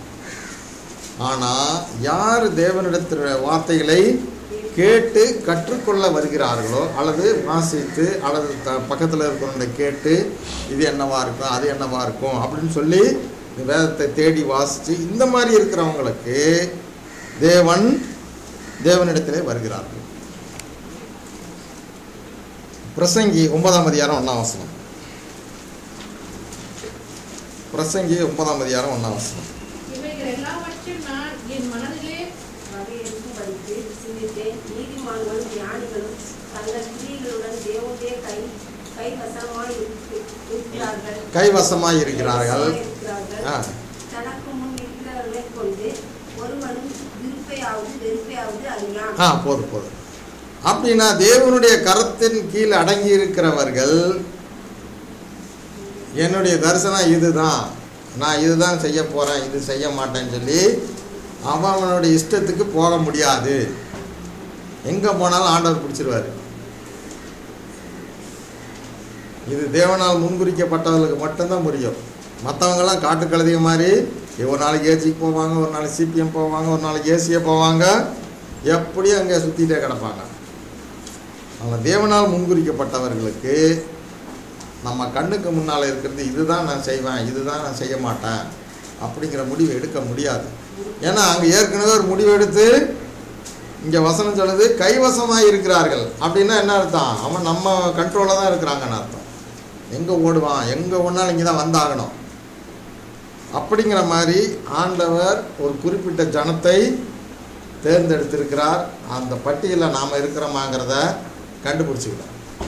ஆனால் யார் தேவனிடத்தில் வார்த்தைகளை கேட்டு கற்றுக்கொள்ள வருகிறார்களோ அல்லது வாசித்து அல்லது த பக்கத்தில் இருக்கிறவங்க கேட்டு இது என்னவா இருக்கும் அது என்னவா இருக்கும் அப்படின்னு சொல்லி இந்த வேதத்தை தேடி வாசித்து இந்த மாதிரி இருக்கிறவங்களுக்கு தேவன் தேவனிடத்திலே வருகிறார்கள் பிரசங்கி ஒன்பதாம் அதிகாரம் ஒன்றாம் வசனம் பிரசங்கி ஒன்பதாம் அதிகாரம் ஒன்றாம் வசனம் இவைகள் எல்லாவற்றையும் நான் என் மனதிலே வகையெடுக்கும் படித்து சிந்தித்தேன் நீதிமான்களும் ஞானிகளும் தங்கள் கிரியைகளுடன் தேவனுடைய கை கைவசமாய் இருக்கு- இருக்கிறார்கள் கைவசமாய் இருக்கிறார்கள் இருக்கிறார்கள். ஆ தனக்கு முன் இருக்கிறவர்களைக் கொண்டு ஒருவனும் விருப்பையாவது வெறுப்பையாவது அறியான் ஆ போதும் போதும் அப்படின்னா தேவனுடைய கரத்தின் கீழ் அடங்கி இருக்கிறவர்கள் என்னுடைய தரிசனம் இதுதான் நான் இதுதான் செய்ய போகிறேன் இது செய்ய மாட்டேன்னு சொல்லி அவன் அவனுடைய இஷ்டத்துக்கு போக முடியாது எங்கே போனாலும் ஆண்டவர் பிடிச்சிருவார் இது தேவனால் முன்குறிக்கப்பட்டவர்களுக்கு மட்டும்தான் முடியும் மற்றவங்கெல்லாம் காட்டு கழுதிய மாதிரி ஒரு நாளைக்கு ஏசிக்கு போவாங்க ஒரு நாளைக்கு சிபிஎம் போவாங்க ஒரு நாளைக்கு ஏசியே போவாங்க எப்படியும் அங்கே சுற்றிட்டே கிடப்பாங்க அவங்க தேவனால் முன்குறிக்கப்பட்டவர்களுக்கு நம்ம கண்ணுக்கு முன்னால் இருக்கிறது இதுதான் நான் செய்வேன் இதுதான் நான் செய்ய மாட்டேன் அப்படிங்கிற முடிவு எடுக்க முடியாது ஏன்னா அங்கே ஏற்கனவே ஒரு முடிவு எடுத்து இங்கே வசனம் சொல்லுது கைவசமாக இருக்கிறார்கள் அப்படின்னா என்ன அர்த்தம் அவன் நம்ம கண்ட்ரோலில் தான் இருக்கிறாங்கன்னு அர்த்தம் எங்கே ஓடுவான் எங்கே ஓடினாலும் இங்கே தான் வந்தாகணும் அப்படிங்கிற மாதிரி ஆண்டவர் ஒரு குறிப்பிட்ட ஜனத்தை தேர்ந்தெடுத்திருக்கிறார் அந்த பட்டியலில் நாம் இருக்கிறோமாங்கிறத கண்டுபிடிச்சிக்கலாம்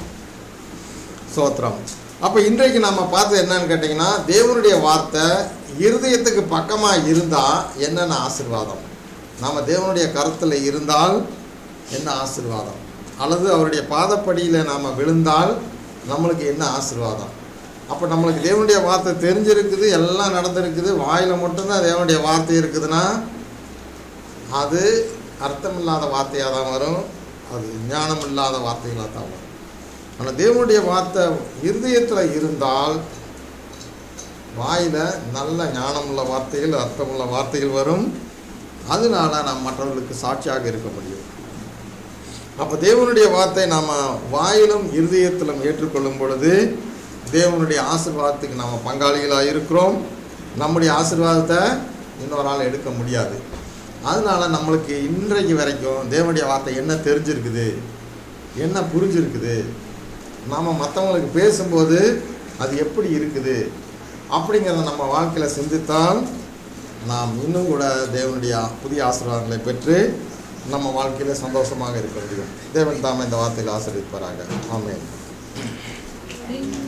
சோத்திரம் அப்போ இன்றைக்கு நம்ம பார்த்தது என்னன்னு கேட்டிங்கன்னா தேவனுடைய வார்த்தை இருதயத்துக்கு பக்கமாக இருந்தால் என்னென்ன ஆசீர்வாதம் நாம் தேவனுடைய கருத்தில் இருந்தால் என்ன ஆசீர்வாதம் அல்லது அவருடைய பாதப்படியில் நாம் விழுந்தால் நம்மளுக்கு என்ன ஆசீர்வாதம் அப்போ நம்மளுக்கு தேவனுடைய வார்த்தை தெரிஞ்சிருக்குது எல்லாம் நடந்திருக்குது வாயில் மட்டும்தான் தேவனுடைய வார்த்தை இருக்குதுன்னா அது அர்த்தமில்லாத வார்த்தையாக தான் வரும் அது ஞானம் இல்லாத வார்த்தைகளாக தான் வரும் ஆனால் தேவனுடைய வார்த்தை இருதயத்தில் இருந்தால் வாயில் நல்ல ஞானமுள்ள வார்த்தைகள் அர்த்தமுள்ள வார்த்தைகள் வரும் அதனால நாம் மற்றவர்களுக்கு சாட்சியாக இருக்க முடியும் அப்போ தேவனுடைய வார்த்தை நாம் வாயிலும் இருதயத்திலும் ஏற்றுக்கொள்ளும் பொழுது தேவனுடைய ஆசீர்வாதத்துக்கு நாம் பங்காளிகளாக இருக்கிறோம் நம்முடைய ஆசீர்வாதத்தை இன்னொரு ஆள் எடுக்க முடியாது அதனால நம்மளுக்கு இன்றைக்கு வரைக்கும் தேவனுடைய வார்த்தை என்ன தெரிஞ்சிருக்குது என்ன புரிஞ்சிருக்குது நாம் மற்றவங்களுக்கு பேசும்போது அது எப்படி இருக்குது அப்படிங்கிறத நம்ம வாழ்க்கையில் சிந்தித்தால் நாம் இன்னும் கூட தேவனுடைய புதிய ஆசீர்வாதங்களை பெற்று நம்ம வாழ்க்கையில் சந்தோஷமாக இருக்க முடியும் தேவன் தாமே இந்த வார்த்தையில் ஆசீர்வதிப்பாராக ஆமென் நீங்க